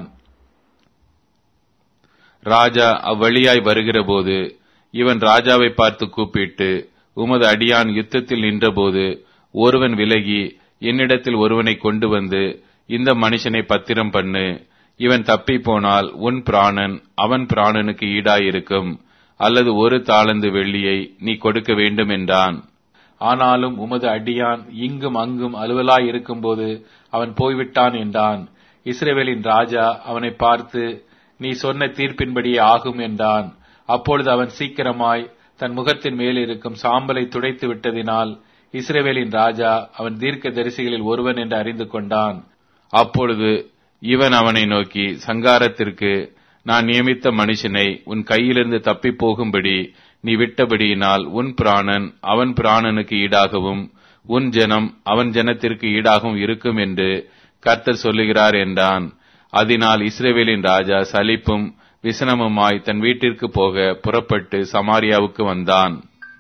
ராஜா அவ்வழியாய் வருகிறபோது இவன் ராஜாவை பார்த்து கூப்பிட்டு உமது அடியான் யுத்தத்தில் நின்றபோது ஒருவன் விலகி என்னிடத்தில் ஒருவனை கொண்டு வந்து இந்த மனுஷனை பத்திரம் பண்ணு இவன் தப்பி போனால் உன் பிராணன் அவன் பிராணனுக்கு ஈடாயிருக்கும் அல்லது ஒரு தாளந்து வெள்ளியை நீ கொடுக்க வேண்டும் என்றான் ஆனாலும் உமது அடியான் இங்கும் அங்கும் அலுவலாய் இருக்கும்போது அவன் போய்விட்டான் என்றான் இஸ்ரேவேலின் ராஜா அவனை பார்த்து நீ சொன்ன தீர்ப்பின்படியே ஆகும் என்றான் அப்பொழுது அவன் சீக்கிரமாய் தன் முகத்தின் மேல் இருக்கும் சாம்பலை துடைத்து விட்டதினால் இஸ்ரேவேலின் ராஜா அவன் தீர்க்க தரிசிகளில் ஒருவன் என்று அறிந்து கொண்டான் அப்பொழுது இவன் அவனை நோக்கி சங்காரத்திற்கு நான் நியமித்த மனுஷனை உன் கையிலிருந்து தப்பி போகும்படி நீ விட்டபடியினால் உன் பிராணன் அவன் பிராணனுக்கு ஈடாகவும் உன் ஜனம் அவன் ஜனத்திற்கு ஈடாகவும் இருக்கும் என்று கர்த்தர் சொல்லுகிறார் என்றான் அதனால் இஸ்ரேவேலின் ராஜா சலிப்பும் விசனமுமாய் தன் வீட்டிற்கு போக புறப்பட்டு சமாரியாவுக்கு வந்தான்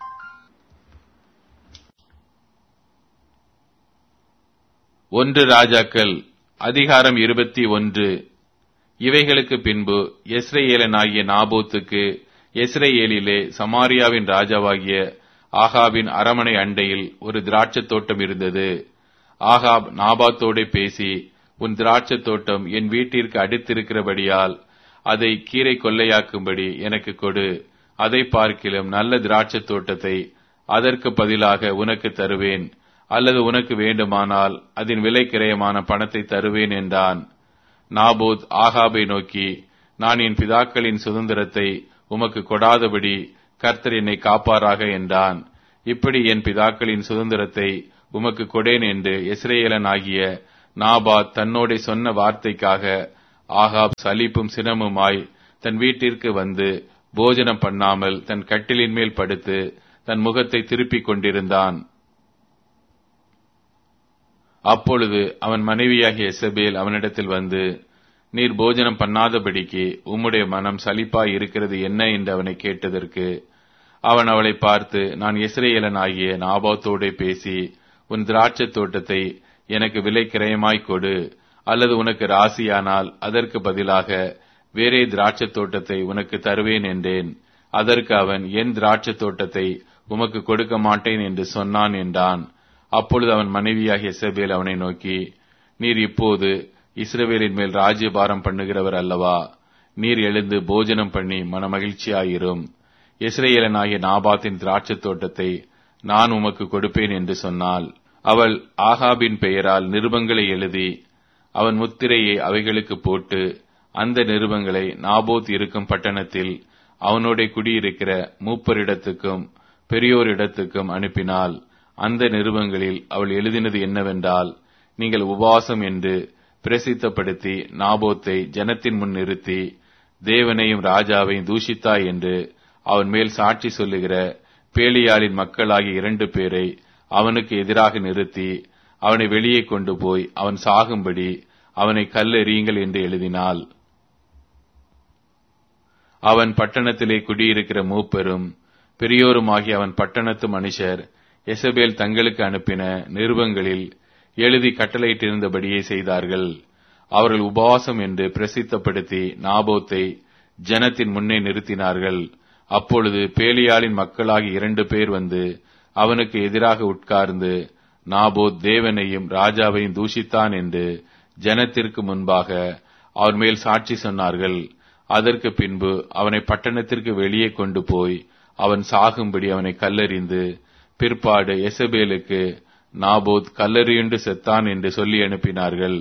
ஒன்று ராஜாக்கள் அதிகாரம் இருபத்தி ஒன்று இவைகளுக்கு பின்பு எஸ்ரேலேனாகிய நாபோத்துக்கு எஸ்ரேலிலே சமாரியாவின் ராஜாவாகிய ஆகாபின் அரமனை அண்டையில் ஒரு திராட்சத் தோட்டம் இருந்தது ஆகாப் நாபாத்தோடே பேசி உன் திராட்சத் தோட்டம் என் வீட்டிற்கு அடுத்திருக்கிறபடியால் அதை கீரை கொள்ளையாக்கும்படி எனக்கு கொடு அதை பார்க்கிலும் நல்ல திராட்சத் தோட்டத்தை அதற்கு பதிலாக உனக்கு தருவேன் அல்லது உனக்கு வேண்டுமானால் அதன் விலை கிரயமான பணத்தை தருவேன் என்றான் நாபோத் ஆகாபை நோக்கி நான் என் பிதாக்களின் சுதந்திரத்தை உமக்கு கொடாதபடி கர்த்தர் என்னை காப்பாராக என்றான் இப்படி என் பிதாக்களின் சுதந்திரத்தை உமக்கு கொடேன் என்று இஸ்ரேலன் ஆகிய நாபாத் தன்னோடே சொன்ன வார்த்தைக்காக ஆகாப் சலிப்பும் சினமுமாய் தன் வீட்டிற்கு வந்து போஜனம் பண்ணாமல் தன் கட்டிலின் மேல் படுத்து தன் முகத்தை திருப்பிக் கொண்டிருந்தான் அப்பொழுது அவன் மனைவியாகிய எசபேல் அவனிடத்தில் வந்து நீர் போஜனம் பண்ணாதபடிக்கு உம்முடைய மனம் சலிப்பாய் இருக்கிறது என்ன என்று அவனை கேட்டதற்கு அவன் அவளை பார்த்து நான் இஸ்ரேலன் ஆகிய நாபாத்தோடே பேசி உன் திராட்சைத் தோட்டத்தை எனக்கு விலை கிரயமாய் கொடு அல்லது உனக்கு ராசியானால் அதற்கு பதிலாக வேறே திராட்சைத் தோட்டத்தை உனக்கு தருவேன் என்றேன் அதற்கு அவன் என் திராட்சைத் தோட்டத்தை உமக்கு கொடுக்க மாட்டேன் என்று சொன்னான் என்றான் அப்பொழுது அவன் மனைவியாகிய எசபேல் அவனை நோக்கி நீர் இப்போது இஸ்ரவேலின் மேல் ராஜ்யபாரம் பண்ணுகிறவர் அல்லவா நீர் எழுந்து போஜனம் பண்ணி மனமகிழ்ச்சியாயிரும் இஸ்ரேலனாகிய நாபாத்தின் திராட்சைத் தோட்டத்தை நான் உமக்கு கொடுப்பேன் என்று சொன்னாள் அவள் ஆகாபின் பெயரால் நிருபங்களை எழுதி அவன் முத்திரையை அவைகளுக்கு போட்டு அந்த நிருபங்களை நாபோத் இருக்கும் பட்டணத்தில் அவனோட குடியிருக்கிற மூப்பரிடத்துக்கும் பெரியோரிடத்துக்கும் அனுப்பினாள் அந்த நிருபங்களில் அவள் எழுதினது என்னவென்றால் நீங்கள் உபவாசம் என்று பிரசித்தப்படுத்தி நாபோத்தை ஜனத்தின் முன் நிறுத்தி தேவனையும் ராஜாவையும் தூஷித்தாய் என்று அவன் மேல் சாட்சி சொல்லுகிற பேலியாளின் மக்களாகிய இரண்டு பேரை அவனுக்கு எதிராக நிறுத்தி அவனை வெளியே கொண்டு போய் அவன் சாகும்படி அவனை கல்லெறியுங்கள் என்று எழுதினாள் அவன் பட்டணத்திலே குடியிருக்கிற மூப்பெரும் பெரியோருமாகிய அவன் பட்டணத்து மனுஷர் எசபேல் தங்களுக்கு அனுப்பின நிருபங்களில் எழுதி கட்டளையிட்டிருந்தபடியே செய்தார்கள் அவர்கள் உபவாசம் என்று பிரசித்தப்படுத்தி நாபோத்தை ஜனத்தின் முன்னே நிறுத்தினார்கள் அப்பொழுது பேலியாளின் மக்களாகிய இரண்டு பேர் வந்து அவனுக்கு எதிராக உட்கார்ந்து நாபோத் தேவனையும் ராஜாவையும் தூஷித்தான் என்று ஜனத்திற்கு முன்பாக அவர் மேல் சாட்சி சொன்னார்கள் அதற்கு பின்பு அவனை பட்டணத்திற்கு வெளியே கொண்டு போய் அவன் சாகும்படி அவனை கல்லறிந்து பிற்பாடு எசபேலுக்கு நாபோத் கல்லறியுண்டு செத்தான் என்று சொல்லி அனுப்பினார்கள்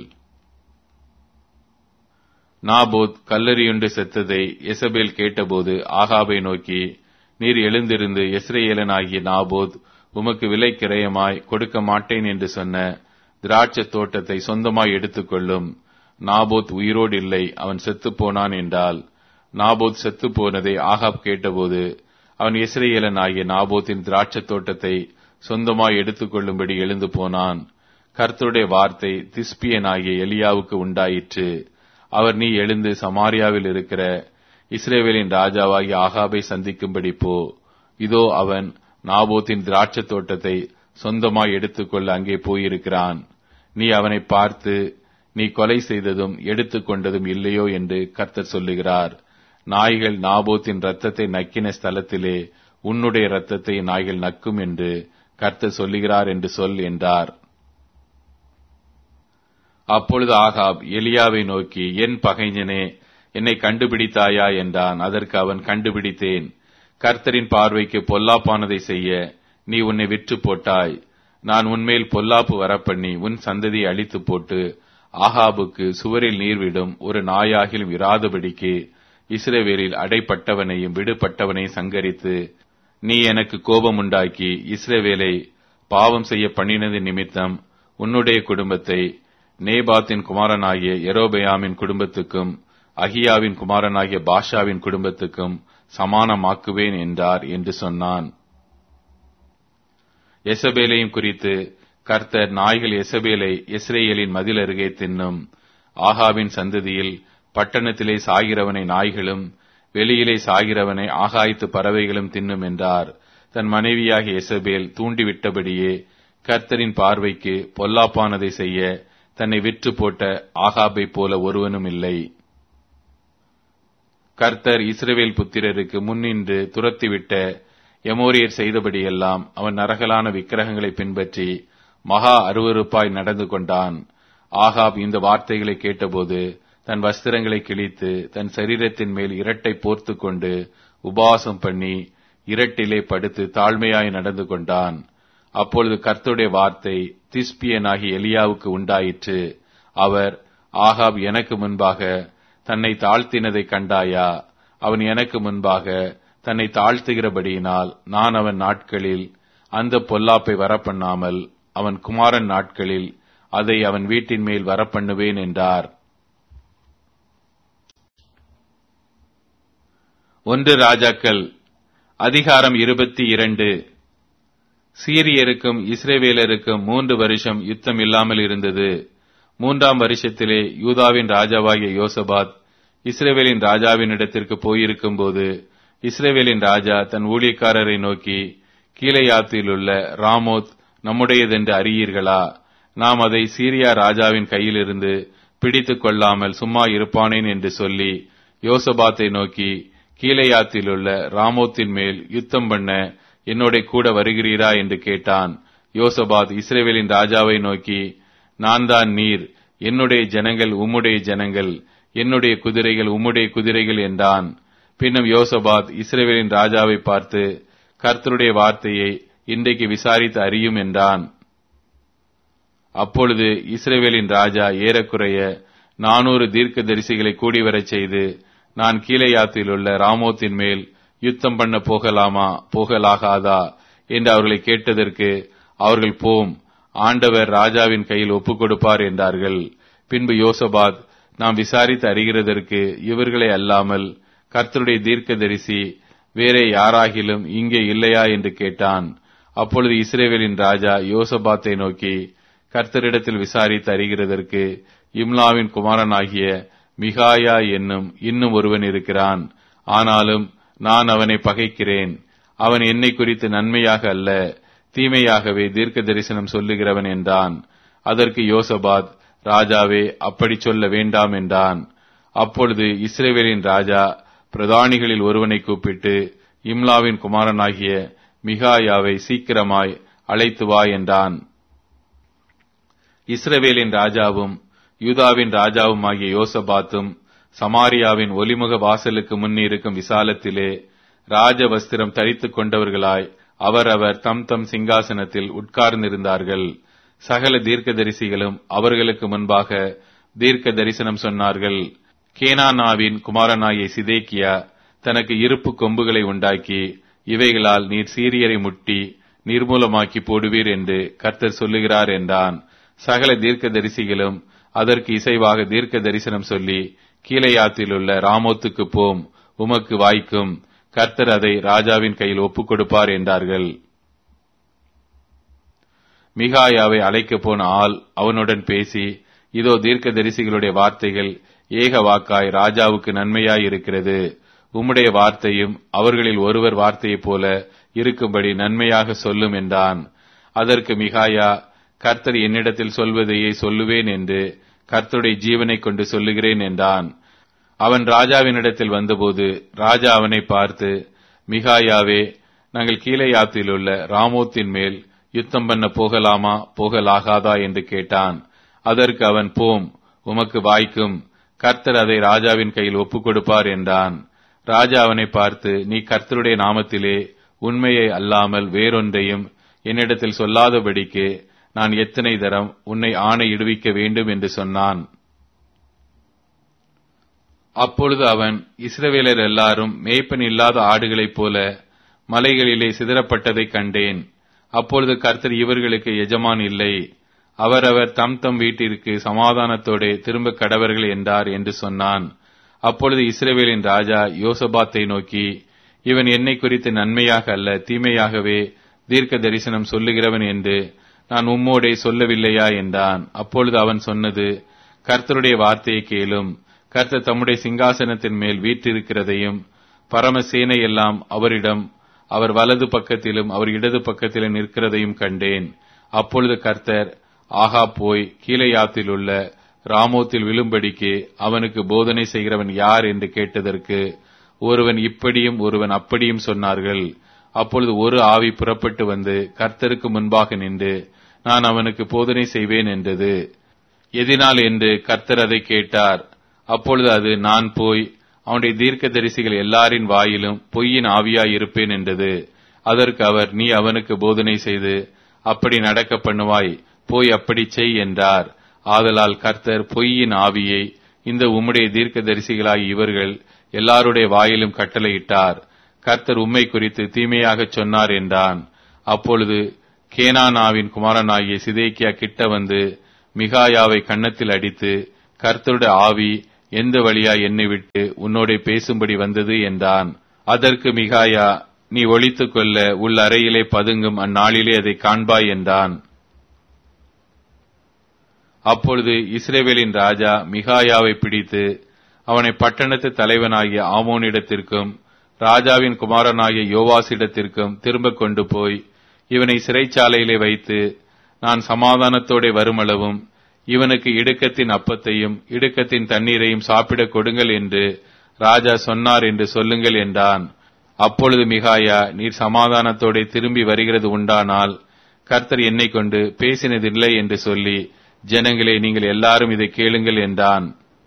நாபோத் கல்லறியுண்டு செத்ததை எசபேல் கேட்டபோது ஆகாபை நோக்கி நீர் எழுந்திருந்து எஸ்ரேலனாகிய நாபோத் உமக்கு விலை கிரயமாய் கொடுக்க மாட்டேன் என்று சொன்ன திராட்சை தோட்டத்தை சொந்தமாய் எடுத்துக்கொள்ளும் நாபோத் உயிரோடு இல்லை அவன் செத்துப் போனான் என்றால் நாபோத் செத்துப் போனதை ஆகாப் கேட்டபோது அவன் இஸ்ரேலன் ஆகிய நாபோத்தின் திராட்சை தோட்டத்தை சொந்தமாய் எடுத்துக்கொள்ளும்படி எழுந்து போனான் கர்த்தருடைய வார்த்தை திஸ்பியனாகிய எலியாவுக்கு உண்டாயிற்று அவர் நீ எழுந்து சமாரியாவில் இருக்கிற இஸ்ரேவேலின் ராஜாவாகிய ஆகாபை சந்திக்கும்படி போ இதோ அவன் நாபோத்தின் திராட்சை தோட்டத்தை சொந்தமாய் எடுத்துக்கொள்ள அங்கே போயிருக்கிறான் நீ அவனை பார்த்து நீ கொலை செய்ததும் எடுத்துக்கொண்டதும் இல்லையோ என்று கர்த்தர் சொல்லுகிறார் நாய்கள் நாபோத்தின் ரத்தத்தை நக்கின ஸ்தலத்திலே உன்னுடைய ரத்தத்தை நாய்கள் நக்கும் என்று கர்த்தர் சொல்லுகிறார் என்று சொல் என்றார் அப்பொழுது ஆகாப் எலியாவை நோக்கி என் பகைஞனே என்னை கண்டுபிடித்தாயா என்றான் அதற்கு அவன் கண்டுபிடித்தேன் கர்த்தரின் பார்வைக்கு பொல்லாப்பானதை செய்ய நீ உன்னை விற்று போட்டாய் நான் உன்மேல் பொல்லாப்பு வரப்பண்ணி உன் சந்ததியை அழித்து போட்டு ஆகாபுக்கு சுவரில் நீர்விடும் ஒரு நாயாகிலும் இராதபடிக்கு இஸ்ரவேலில் அடைப்பட்டவனையும் விடுபட்டவனையும் சங்கரித்து நீ எனக்கு கோபம் உண்டாக்கி இஸ்ரவேலை பாவம் செய்ய பண்ணினது நிமித்தம் உன்னுடைய குடும்பத்தை நேபாத்தின் குமாரனாகிய எரோபயாமின் குடும்பத்துக்கும் அகியாவின் குமாரனாகிய பாஷாவின் குடும்பத்துக்கும் சமானமாக்குவேன் என்றார் என்று சொன்னான் எசபேலையும் குறித்து கர்த்தர் நாய்கள் எசபேலை இஸ்ரேலின் மதில் அருகே தின்னும் ஆகாவின் சந்ததியில் பட்டணத்திலே சாகிறவனை நாய்களும் வெளியிலே சாகிறவனை ஆகாய்த்து பறவைகளும் தின்னும் என்றார் தன் மனைவியாகிய எசபேல் தூண்டிவிட்டபடியே கர்த்தரின் பார்வைக்கு பொல்லாப்பானதை செய்ய தன்னை விற்று போட்ட ஆகாபை போல ஒருவனும் இல்லை கர்த்தர் இஸ்ரவேல் புத்திரருக்கு முன்னின்று துரத்திவிட்ட எமோரியர் செய்தபடியெல்லாம் அவன் நரகலான விக்கிரகங்களை பின்பற்றி மகா அருவருப்பாய் நடந்து கொண்டான் ஆகாப் இந்த வார்த்தைகளை கேட்டபோது தன் வஸ்திரங்களை கிழித்து தன் சரீரத்தின் மேல் இரட்டை போர்த்து கொண்டு உபவாசம் பண்ணி இரட்டிலே படுத்து தாழ்மையாய் நடந்து கொண்டான் அப்பொழுது கர்த்தருடைய வார்த்தை திஸ்பியனாகி எலியாவுக்கு உண்டாயிற்று அவர் ஆகாப் எனக்கு முன்பாக தன்னை தாழ்த்தினதை கண்டாயா அவன் எனக்கு முன்பாக தன்னை தாழ்த்துகிறபடியினால் நான் அவன் நாட்களில் அந்த பொல்லாப்பை வரப்பண்ணாமல் அவன் குமாரன் நாட்களில் அதை அவன் வீட்டின் மேல் வரப்பண்ணுவேன் என்றார் ஒன்று ராஜாக்கள் அதிகாரம் இருபத்தி இரண்டு சீரியருக்கும் இஸ்ரேவேலருக்கும் மூன்று வருஷம் யுத்தம் இல்லாமல் இருந்தது மூன்றாம் வருஷத்திலே யூதாவின் ராஜாவாகிய யோசபாத் இஸ்ரேவேலின் ராஜாவினிடத்திற்கு போயிருக்கும் போது இஸ்ரேவேலின் ராஜா தன் ஊழியக்காரரை நோக்கி கீழையாத்திலுள்ள ராமோத் நம்முடையதென்று அறியீர்களா நாம் அதை சீரியா ராஜாவின் கையிலிருந்து பிடித்துக் கொள்ளாமல் சும்மா இருப்பானேன் என்று சொல்லி யோசபாத்தை நோக்கி கீழையாத்திலுள்ள ராமோத்தின் மேல் யுத்தம் பண்ண என்னோட கூட வருகிறீரா என்று கேட்டான் யோசபாத் இஸ்ரேவேலின் ராஜாவை நோக்கி நான் தான் நீர் என்னுடைய ஜனங்கள் உம்முடைய ஜனங்கள் என்னுடைய குதிரைகள் உம்முடைய குதிரைகள் என்றான் பின்னும் யோசபாத் இஸ்ரேவேலின் ராஜாவை பார்த்து கர்த்தருடைய வார்த்தையை இன்றைக்கு விசாரித்து அறியும் என்றான் அப்பொழுது இஸ்ரேவேலின் ராஜா ஏறக்குறைய நானூறு தீர்க்க தரிசிகளை கூடிவரச் செய்து நான் கீழையாத்தில் உள்ள ராமோத்தின் மேல் யுத்தம் பண்ண போகலாமா போகலாகாதா என்று அவர்களை கேட்டதற்கு அவர்கள் போம் ஆண்டவர் ராஜாவின் கையில் ஒப்புக் கொடுப்பார் என்றார்கள் பின்பு யோசபாத் நாம் விசாரித்து அறிகிறதற்கு இவர்களை அல்லாமல் கர்த்தருடைய தீர்க்க தரிசி வேறே யாராகிலும் இங்கே இல்லையா என்று கேட்டான் அப்பொழுது இஸ்ரேவேலின் ராஜா யோசபாத்தை நோக்கி கர்த்தரிடத்தில் விசாரித்து அறிகிறதற்கு இம்லாவின் குமாரனாகிய மிகாயா என்னும் இன்னும் ஒருவன் இருக்கிறான் ஆனாலும் நான் அவனை பகைக்கிறேன் அவன் என்னை குறித்து நன்மையாக அல்ல தீமையாகவே தீர்க்க தரிசனம் சொல்லுகிறவன் என்றான் அதற்கு யோசபாத் ராஜாவே அப்படி சொல்ல வேண்டாம் என்றான் அப்பொழுது இஸ்ரேவேலின் ராஜா பிரதானிகளில் ஒருவனை கூப்பிட்டு இம்லாவின் குமாரனாகிய மிகாயாவை சீக்கிரமாய் அழைத்து வா என்றான் இஸ்ரவேலின் ராஜாவும் யூதாவின் ராஜாவும் ஆகிய யோசபாத்தும் சமாரியாவின் ஒலிமுக வாசலுக்கு முன் இருக்கும் விசாலத்திலே ராஜ வஸ்திரம் தரித்துக் கொண்டவர்களாய் அவரவர் தம் தம் சிங்காசனத்தில் உட்கார்ந்திருந்தார்கள் சகல தீர்க்கதரிசிகளும் அவர்களுக்கு முன்பாக தீர்க்க தரிசனம் சொன்னார்கள் கேனானாவின் குமாரனாகிய சிதேக்கியா தனக்கு இருப்பு கொம்புகளை உண்டாக்கி இவைகளால் நீர் சீரியரை முட்டி நிர்மூலமாக்கி போடுவீர் என்று கர்த்தர் சொல்லுகிறார் என்றான் சகல தீர்க்க தரிசிகளும் அதற்கு இசைவாக தீர்க்க தரிசனம் சொல்லி கீழையாத்தில் உள்ள ராமோத்துக்கு போம் உமக்கு வாய்க்கும் கர்த்தர் அதை ராஜாவின் கையில் ஒப்புக் கொடுப்பார் என்றார்கள் மிகாயாவை அழைக்கப் போன ஆள் அவனுடன் பேசி இதோ தீர்க்க தரிசிகளுடைய வார்த்தைகள் ஏக வாக்காய் ராஜாவுக்கு நன்மையாய் இருக்கிறது உம்முடைய வார்த்தையும் அவர்களில் ஒருவர் வார்த்தையைப் போல இருக்கும்படி நன்மையாக சொல்லும் என்றான் அதற்கு மிகாயா கர்த்தர் என்னிடத்தில் சொல்வதையே சொல்லுவேன் என்று கர்த்தருடைய ஜீவனை கொண்டு சொல்லுகிறேன் என்றான் அவன் ராஜாவினிடத்தில் வந்தபோது ராஜா அவனை பார்த்து மிகாயாவே நாங்கள் கீழையாத்தில் உள்ள ராமோத்தின் மேல் யுத்தம் பண்ண போகலாமா போகலாகாதா என்று கேட்டான் அதற்கு அவன் போம் உமக்கு வாய்க்கும் கர்த்தர் அதை ராஜாவின் கையில் ஒப்புக் கொடுப்பார் என்றான் ராஜா அவனை பார்த்து நீ கர்த்தருடைய நாமத்திலே உண்மையை அல்லாமல் வேறொன்றையும் என்னிடத்தில் சொல்லாதபடிக்கு நான் எத்தனை தரம் உன்னை ஆணையிடுவிக்க வேண்டும் என்று சொன்னான் அப்பொழுது அவன் இஸ்ரவேலர் எல்லாரும் மேய்ப்பன் இல்லாத ஆடுகளைப் போல மலைகளிலே சிதறப்பட்டதைக் கண்டேன் அப்பொழுது கர்த்தர் இவர்களுக்கு எஜமான் இல்லை அவரவர் தம் தம் வீட்டிற்கு சமாதானத்தோടെ திரும்ப கடவர்கள் என்றார் என்று சொன்னான் அப்பொழுது இஸ்ரவேலின் ராஜா யோசபாத்தை நோக்கி இவன் என்னை குறித்து நன்மையாக அல்ல தீமையாகவே தீர்க்க தரிசனம் சொல்லுகிறவன் என்று நான் உம்மோடே சொல்லவில்லையா என்றான் அப்பொழுது அவன் சொன்னது கர்த்தருடைய வார்த்தையை கேளும் கர்த்தர் தம்முடைய சிங்காசனத்தின் மேல் வீற்றிருக்கிறதையும் பரமசேனை எல்லாம் அவரிடம் அவர் வலது பக்கத்திலும் அவர் இடது பக்கத்திலும் நிற்கிறதையும் கண்டேன் அப்பொழுது கர்த்தர் ஆகா போய் கீழையாத்தில் உள்ள ராமோத்தில் விழும்படிக்கு அவனுக்கு போதனை செய்கிறவன் யார் என்று கேட்டதற்கு ஒருவன் இப்படியும் ஒருவன் அப்படியும் சொன்னார்கள் அப்பொழுது ஒரு ஆவி புறப்பட்டு வந்து கர்த்தருக்கு முன்பாக நின்று நான் அவனுக்கு போதனை செய்வேன் என்றது எதினால் என்று கர்த்தர் அதை கேட்டார் அப்பொழுது அது நான் போய் அவனுடைய தீர்க்க தரிசிகள் எல்லாரின் வாயிலும் பொய்யின் ஆவியாய் இருப்பேன் என்றது அதற்கு அவர் நீ அவனுக்கு போதனை செய்து அப்படி நடக்க பண்ணுவாய் போய் அப்படி செய் என்றார் ஆதலால் கர்த்தர் பொய்யின் ஆவியை இந்த உம்முடைய தீர்க்க தரிசிகளாய் இவர்கள் எல்லாருடைய வாயிலும் கட்டளையிட்டார் கர்த்தர் உம்மை குறித்து தீமையாகச் சொன்னார் என்றான் அப்பொழுது கேனானாவின் குமாரனாகிய சிதேக்கியா கிட்ட வந்து மிகாயாவை கன்னத்தில் அடித்து கர்த்தருடைய ஆவி எந்த வழியா என்னை விட்டு உன்னோடே பேசும்படி வந்தது என்றான் அதற்கு மிகாயா நீ ஒழித்துக் கொள்ள உள் அறையிலே பதுங்கும் அந்நாளிலே அதை காண்பாய் என்றான் அப்பொழுது இஸ்ரேவேலின் ராஜா மிகாயாவை பிடித்து அவனை பட்டணத்து தலைவனாகிய ஆமோனிடத்திற்கும் ராஜாவின் குமாரனாகிய யோவாசிடத்திற்கும் திரும்ப கொண்டு போய் இவனை சிறைச்சாலையிலே வைத்து நான் சமாதானத்தோടെ வருமளவும் இவனுக்கு இடுக்கத்தின் அப்பத்தையும் இடுக்கத்தின் தண்ணீரையும் சாப்பிடக் கொடுங்கள் என்று ராஜா சொன்னார் என்று சொல்லுங்கள் என்றான் அப்பொழுது மிகாயா நீர் சமாதானத்தோടെ திரும்பி வருகிறது உண்டானால் கர்த்தர் என்னை கொண்டு பேசினதில்லை என்று சொல்லி ஜனங்களே நீங்கள் எல்லாரும் இதை கேளுங்கள் என்றான்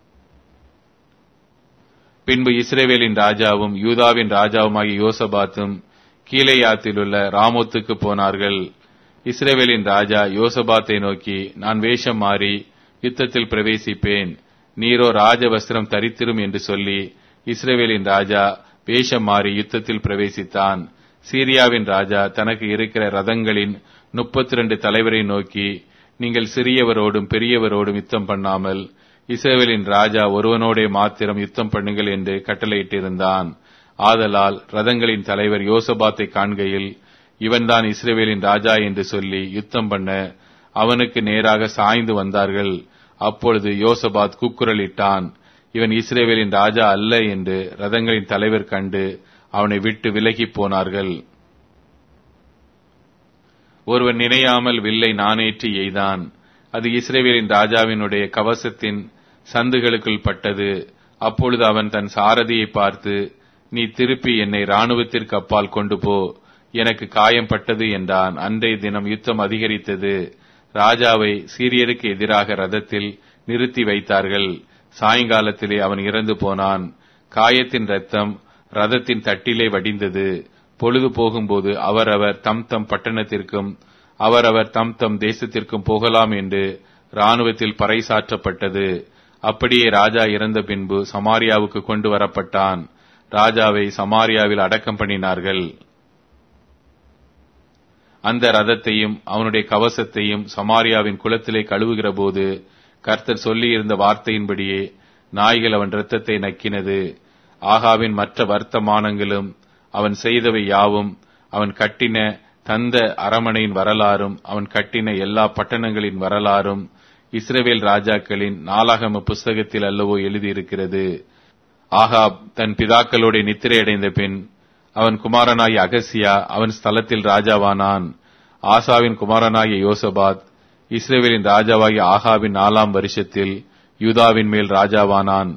பின்பு இஸ்ரேவேலின் ராஜாவும் யூதாவின் ராஜாவுமாகிய யோசபாத்தும் கீழேயாத்திலுள்ள ராமோத்துக்கு போனார்கள் இஸ்ரேவேலின் ராஜா யோசபாத்தை நோக்கி நான் வேஷம் மாறி யுத்தத்தில் பிரவேசிப்பேன் நீரோ ராஜவஸ்திரம் தரித்திரும் என்று சொல்லி இஸ்ரேவேலின் ராஜா வேஷம் மாறி யுத்தத்தில் பிரவேசித்தான் சீரியாவின் ராஜா தனக்கு இருக்கிற ரதங்களின் முப்பத்தி ரெண்டு தலைவரை நோக்கி நீங்கள் சிறியவரோடும் பெரியவரோடும் யுத்தம் பண்ணாமல் இஸ்ரேவேலின் ராஜா ஒருவனோடே மாத்திரம் யுத்தம் பண்ணுங்கள் என்று கட்டளையிட்டிருந்தான் ஆதலால் ரதங்களின் தலைவர் யோசபாத்தை காண்கையில் இவன்தான் இஸ்ரேவேலின் ராஜா என்று சொல்லி யுத்தம் பண்ண அவனுக்கு நேராக சாய்ந்து வந்தார்கள் அப்பொழுது யோசபாத் கூக்குரலிட்டான் இவன் இஸ்ரேவேலின் ராஜா அல்ல என்று ரதங்களின் தலைவர் கண்டு அவனை விட்டு விலகிப் போனார்கள் ஒருவன் நினையாமல் வில்லை நானேற்றி எய்தான் அது இஸ்ரேவேலின் ராஜாவினுடைய கவசத்தின் சந்துகளுக்குள் பட்டது அப்பொழுது அவன் தன் சாரதியை பார்த்து நீ திருப்பி என்னை ராணுவத்திற்கு அப்பால் கொண்டு போ எனக்கு காயம் பட்டது என்றான் அன்றைய தினம் யுத்தம் அதிகரித்தது ராஜாவை சீரியருக்கு எதிராக ரதத்தில் நிறுத்தி வைத்தார்கள் சாயங்காலத்திலே அவன் இறந்து போனான் காயத்தின் ரத்தம் ரதத்தின் தட்டிலே வடிந்தது பொழுது போகும்போது அவரவர் தம் தம் பட்டணத்திற்கும் அவரவர் தம் தம் தேசத்திற்கும் போகலாம் என்று இராணுவத்தில் பறைசாற்றப்பட்டது அப்படியே ராஜா இறந்த பின்பு சமாரியாவுக்கு கொண்டு வரப்பட்டான் ராஜாவை சமாரியாவில் அடக்கம் பண்ணினார்கள் அந்த ரதத்தையும் அவனுடைய கவசத்தையும் சமாரியாவின் குளத்திலே கழுவுகிற போது கர்த்தர் சொல்லியிருந்த வார்த்தையின்படியே நாய்கள் அவன் இரத்தத்தை நக்கினது ஆகாவின் மற்ற வர்த்தமானங்களும் அவன் செய்தவை யாவும் அவன் கட்டின தந்த அரமனையின் வரலாறும் அவன் கட்டின எல்லா பட்டணங்களின் வரலாறும் இஸ்ரவேல் ராஜாக்களின் நாளாகம புஸ்தகத்தில் அல்லவோ எழுதியிருக்கிறது ஆகாப் தன் பிதாக்களோட நித்திரை அடைந்த பின் அவன் குமாரனாகிய அகசியா அவன் ஸ்தலத்தில் ராஜாவானான் ஆசாவின் குமாரனாகிய யோசபாத் இஸ்ரேவேலின் ராஜாவாகிய ஆகாவின் நாலாம் வருஷத்தில் யூதாவின் மேல் ராஜாவானான்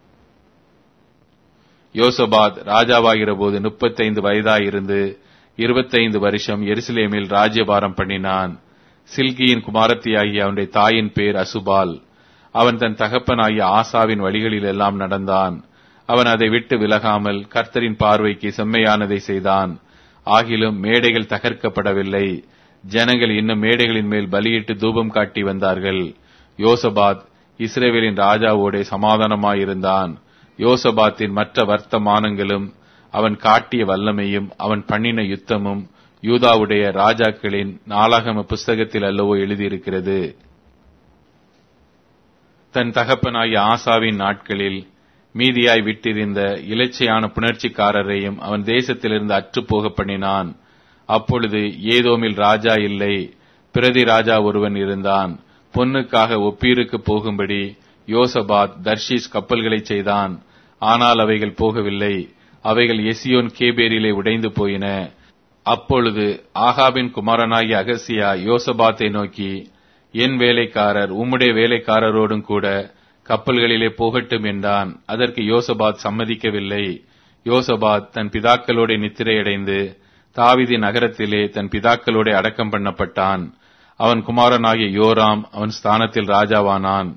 யோசபாத் ராஜாவாகிற போது முப்பத்தைந்து வயதாயிருந்து இருபத்தைந்து வருஷம் எருசலேமில் ராஜ்யபாரம் பண்ணினான் சில்கியின் குமாரத்தியாகிய அவனுடைய தாயின் பேர் அசுபால் அவன் தன் தகப்பனாகிய ஆசாவின் வழிகளில் எல்லாம் நடந்தான் அவன் அதை விட்டு விலகாமல் கர்த்தரின் பார்வைக்கு செம்மையானதை செய்தான் ஆகிலும் மேடைகள் தகர்க்கப்படவில்லை ஜனங்கள் இன்னும் மேடைகளின் மேல் பலியிட்டு தூபம் காட்டி வந்தார்கள் யோசபாத் இஸ்ரேவேலின் ராஜாவோட சமாதானமாயிருந்தான் யோசபாத்தின் மற்ற வர்த்தமானங்களும் அவன் காட்டிய வல்லமையும் அவன் பண்ணின யுத்தமும் யூதாவுடைய ராஜாக்களின் நாளாகம புஸ்தகத்தில் அல்லவோ எழுதியிருக்கிறது தன் தகப்பனாகிய ஆசாவின் நாட்களில் மீதியாய் விட்டிருந்த இலச்சையான புணர்ச்சிக்காரரையும் அவன் தேசத்திலிருந்து அற்றுப்போக பண்ணினான் அப்பொழுது ஏதோமில் ராஜா இல்லை பிரதி ராஜா ஒருவன் இருந்தான் பொன்னுக்காக ஒப்பீருக்கு போகும்படி யோசபாத் தர்ஷீஸ் கப்பல்களை செய்தான் ஆனால் அவைகள் போகவில்லை அவைகள் எசியோன் கேபேரிலே உடைந்து போயின அப்பொழுது ஆகாபின் குமாரனாகிய அகசியா யோசபாத்தை நோக்கி என் வேலைக்காரர் உம்முடைய வேலைக்காரரோடும் கூட கப்பல்களிலே போகட்டும் என்றான் அதற்கு யோசபாத் சம்மதிக்கவில்லை யோசபாத் தன் பிதாக்களோட நித்திரையடைந்து தாவிதி நகரத்திலே தன் பிதாக்களோட அடக்கம் பண்ணப்பட்டான் அவன் குமாரனாகிய யோராம் அவன் ஸ்தானத்தில் ராஜாவானான்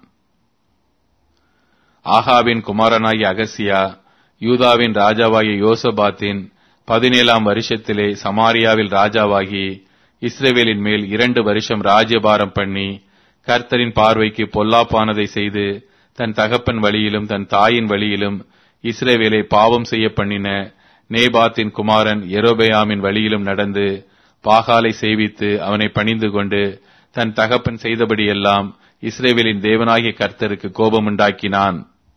ஆகாவின் குமாரனாகிய அகசியா யூதாவின் ராஜாவாகிய யோசபாத்தின் பதினேழாம் வருஷத்திலே சமாரியாவில் ராஜாவாகி இஸ்ரேவேலின் மேல் இரண்டு வருஷம் ராஜ்யபாரம் பண்ணி கர்த்தரின் பார்வைக்கு பொல்லாப்பானதை செய்து தன் தகப்பன் வழியிலும் தன் தாயின் வழியிலும் இஸ்ரேவேலை பாவம் செய்ய பண்ணின நேபாத்தின் குமாரன் எரோபயாமின் வழியிலும் நடந்து பாகாலை சேவித்து அவனை பணிந்து கொண்டு தன் தகப்பன் செய்தபடியெல்லாம் இஸ்ரேவேலின் தேவனாகிய கர்த்தருக்கு கோபமுண்டாக்கினான்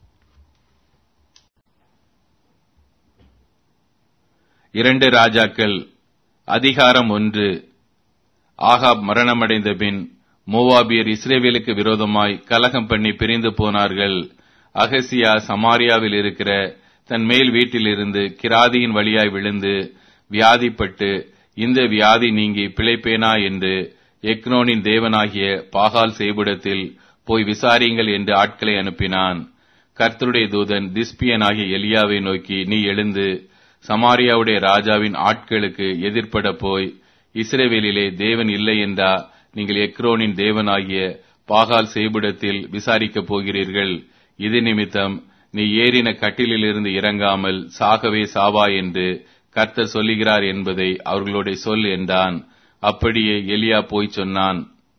இரண்டு ராஜாக்கள் அதிகாரம் ஒன்று ஆகாப் மரணமடைந்த பின் மோவாபியர் இஸ்ரேவேலுக்கு விரோதமாய் கலகம் பண்ணி பிரிந்து போனார்கள் அகசியா சமாரியாவில் இருக்கிற தன் மேல் வீட்டிலிருந்து கிராதியின் வழியாய் விழுந்து வியாதிப்பட்டு இந்த வியாதி நீங்கி பிழைப்பேனா என்று எக்னோனின் தேவனாகிய பாகால் செய்புடத்தில் போய் விசாரியுங்கள் என்று ஆட்களை அனுப்பினான் கர்த்தருடைய தூதன் திஸ்பியனாகிய எலியாவை நோக்கி நீ எழுந்து சமாரியாவுடைய ராஜாவின் ஆட்களுக்கு எதிர்ப்பட போய் இஸ்ரேவேலிலே தேவன் இல்லை என்றா நீங்கள் எக்ரோனின் தேவனாகிய பாகால் செய்புடத்தில் விசாரிக்கப் போகிறீர்கள் இது நிமித்தம் நீ ஏறின கட்டிலிலிருந்து இறங்காமல் சாகவே சாவா என்று கர்த்தர் சொல்லுகிறார் என்பதை அவர்களோட சொல் என்றான் அப்படியே எலியா போய் சொன்னான்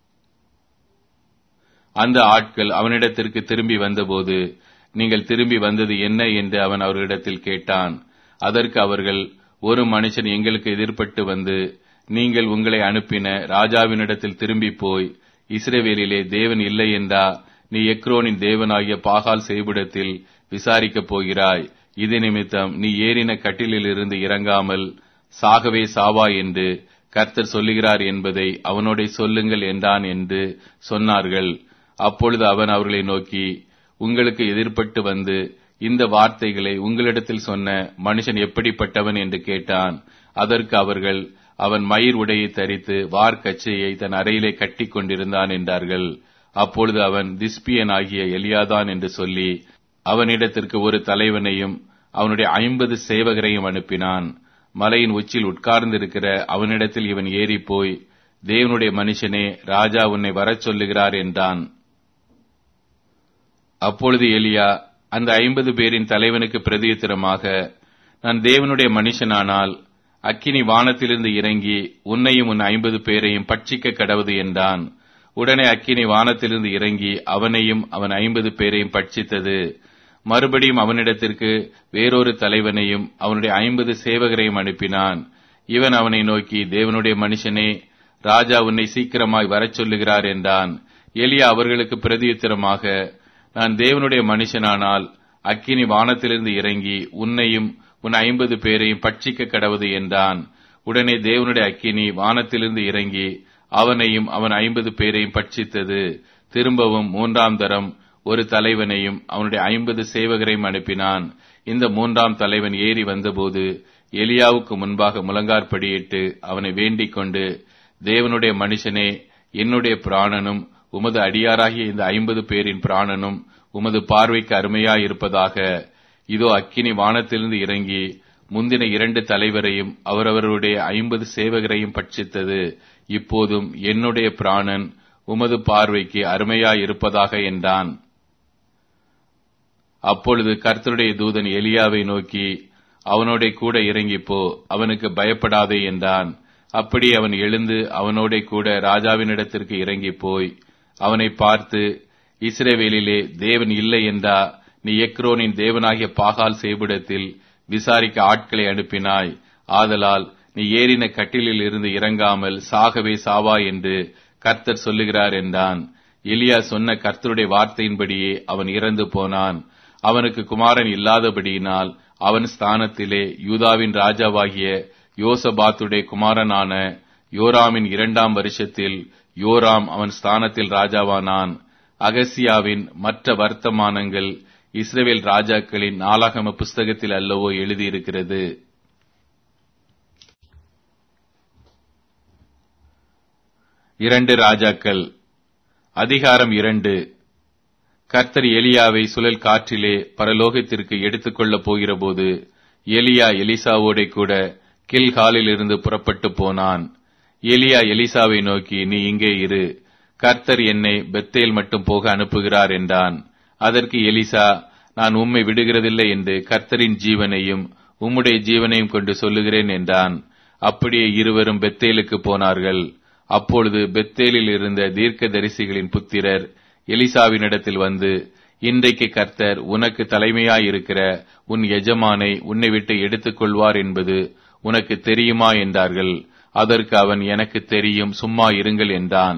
அந்த ஆட்கள் அவனிடத்திற்கு திரும்பி வந்தபோது நீங்கள் திரும்பி வந்தது என்ன என்று அவன் அவர்களிடத்தில் கேட்டான் அதற்கு அவர்கள் ஒரு மனுஷன் எங்களுக்கு எதிர்ப்பட்டு வந்து நீங்கள் உங்களை அனுப்பின ராஜாவினிடத்தில் திரும்பி போய் இஸ்ரேவேலிலே தேவன் இல்லை என்றா நீ எக்ரோனின் தேவனாகிய பாகால் செய்பிடத்தில் விசாரிக்கப் போகிறாய் இது நிமித்தம் நீ ஏறின கட்டிலிலிருந்து இறங்காமல் சாகவே சாவா என்று கர்த்தர் சொல்லுகிறார் என்பதை அவனோட சொல்லுங்கள் என்றான் என்று சொன்னார்கள் அப்பொழுது அவன் அவர்களை நோக்கி உங்களுக்கு எதிர்ப்பட்டு வந்து இந்த வார்த்தைகளை உங்களிடத்தில் சொன்ன மனுஷன் எப்படிப்பட்டவன் என்று கேட்டான் அதற்கு அவர்கள் அவன் மயிர் உடையை தரித்து வார்க்கச்சையை தன் அறையிலே கட்டி கொண்டிருந்தான் என்றார்கள் அப்பொழுது அவன் திஸ்பியன் ஆகிய எலியாதான் என்று சொல்லி அவனிடத்திற்கு ஒரு தலைவனையும் அவனுடைய ஐம்பது சேவகரையும் அனுப்பினான் மலையின் உச்சியில் உட்கார்ந்திருக்கிற அவனிடத்தில் இவன் ஏறி போய் தேவனுடைய மனுஷனே ராஜா உன்னை வரச் சொல்லுகிறார் என்றான் அப்பொழுது எலியா அந்த ஐம்பது பேரின் தலைவனுக்கு பிரதியுத்தரமாக நான் தேவனுடைய மனுஷனானால் அக்கினி வானத்திலிருந்து இறங்கி உன்னையும் உன் ஐம்பது பேரையும் பட்சிக்க கடவுது என்றான் உடனே அக்கினி வானத்திலிருந்து இறங்கி அவனையும் அவன் ஐம்பது பேரையும் பட்சித்தது மறுபடியும் அவனிடத்திற்கு வேறொரு தலைவனையும் அவனுடைய ஐம்பது சேவகரையும் அனுப்பினான் இவன் அவனை நோக்கி தேவனுடைய மனுஷனே ராஜா உன்னை சீக்கிரமாய் வரச் சொல்லுகிறார் என்றான் எலியா அவர்களுக்கு பிரதியுத்தரமாக நான் தேவனுடைய மனுஷனானால் அக்கினி வானத்திலிருந்து இறங்கி உன்னையும் உன் ஐம்பது பேரையும் பட்சிக்க கடவுது என்றான் உடனே தேவனுடைய அக்கினி வானத்திலிருந்து இறங்கி அவனையும் அவன் ஐம்பது பேரையும் பட்சித்தது திரும்பவும் மூன்றாம் தரம் ஒரு தலைவனையும் அவனுடைய ஐம்பது சேவகரையும் அனுப்பினான் இந்த மூன்றாம் தலைவன் ஏறி வந்தபோது எலியாவுக்கு முன்பாக முழங்கார்படியிட்டு அவனை வேண்டிக் கொண்டு தேவனுடைய மனுஷனே என்னுடைய பிராணனும் உமது அடியாராகிய இந்த ஐம்பது பேரின் பிராணனும் உமது பார்வைக்கு அருமையாயிருப்பதாக இதோ அக்கினி வானத்திலிருந்து இறங்கி முந்தின இரண்டு தலைவரையும் அவரவருடைய ஐம்பது சேவகரையும் பட்சித்தது இப்போதும் என்னுடைய பிராணன் உமது பார்வைக்கு அருமையாயிருப்பதாக என்றான் அப்பொழுது கர்த்தருடைய தூதன் எலியாவை நோக்கி அவனோட கூட இறங்கிப்போ அவனுக்கு பயப்படாதே என்றான் அப்படி அவன் எழுந்து அவனோட கூட ராஜாவினிடத்திற்கு இறங்கி போய் அவனை பார்த்து இஸ்ரேவேலிலே தேவன் இல்லை என்றா நீ எக்ரோனின் தேவனாகிய பாகால் செய்பிடத்தில் விசாரிக்க ஆட்களை அனுப்பினாய் ஆதலால் நீ ஏறின கட்டிலில் இருந்து இறங்காமல் சாகவே சாவா என்று கர்த்தர் சொல்லுகிறார் என்றான் எலியா சொன்ன கர்த்தருடைய வார்த்தையின்படியே அவன் இறந்து போனான் அவனுக்கு குமாரன் இல்லாதபடியினால் அவன் ஸ்தானத்திலே யூதாவின் ராஜாவாகிய யோசபாத்துடைய குமாரனான யோராமின் இரண்டாம் வருஷத்தில் யோராம் அவன் ஸ்தானத்தில் ராஜாவானான் அகசியாவின் மற்ற வர்த்தமானங்கள் இஸ்ரேல் ராஜாக்களின் நாளாகம புஸ்தகத்தில் அல்லவோ எழுதியிருக்கிறது இரண்டு ராஜாக்கள் அதிகாரம் இரண்டு கர்த்தர் எலியாவை சுழல் காற்றிலே பரலோகத்திற்கு எடுத்துக்கொள்ளப் போகிறபோது எலியா எலிசாவோட கூட கில்காலில் இருந்து புறப்பட்டு போனான் எலியா எலிசாவை நோக்கி நீ இங்கே இரு கர்த்தர் என்னை பெத்தேல் மட்டும் போக அனுப்புகிறார் என்றான் அதற்கு எலிசா நான் உம்மை விடுகிறதில்லை என்று கர்த்தரின் ஜீவனையும் உம்முடைய ஜீவனையும் கொண்டு சொல்லுகிறேன் என்றான் அப்படியே இருவரும் பெத்தேலுக்கு போனார்கள் அப்பொழுது பெத்தேலில் இருந்த தீர்க்க தரிசிகளின் புத்திரர் எலிசாவினிடத்தில் வந்து இன்றைக்கு கர்த்தர் உனக்கு தலைமையாயிருக்கிற உன் எஜமானை உன்னை விட்டு எடுத்துக் கொள்வார் என்பது உனக்கு தெரியுமா என்றார்கள் அதற்கு அவன் எனக்கு தெரியும் சும்மா இருங்கள் என்றான்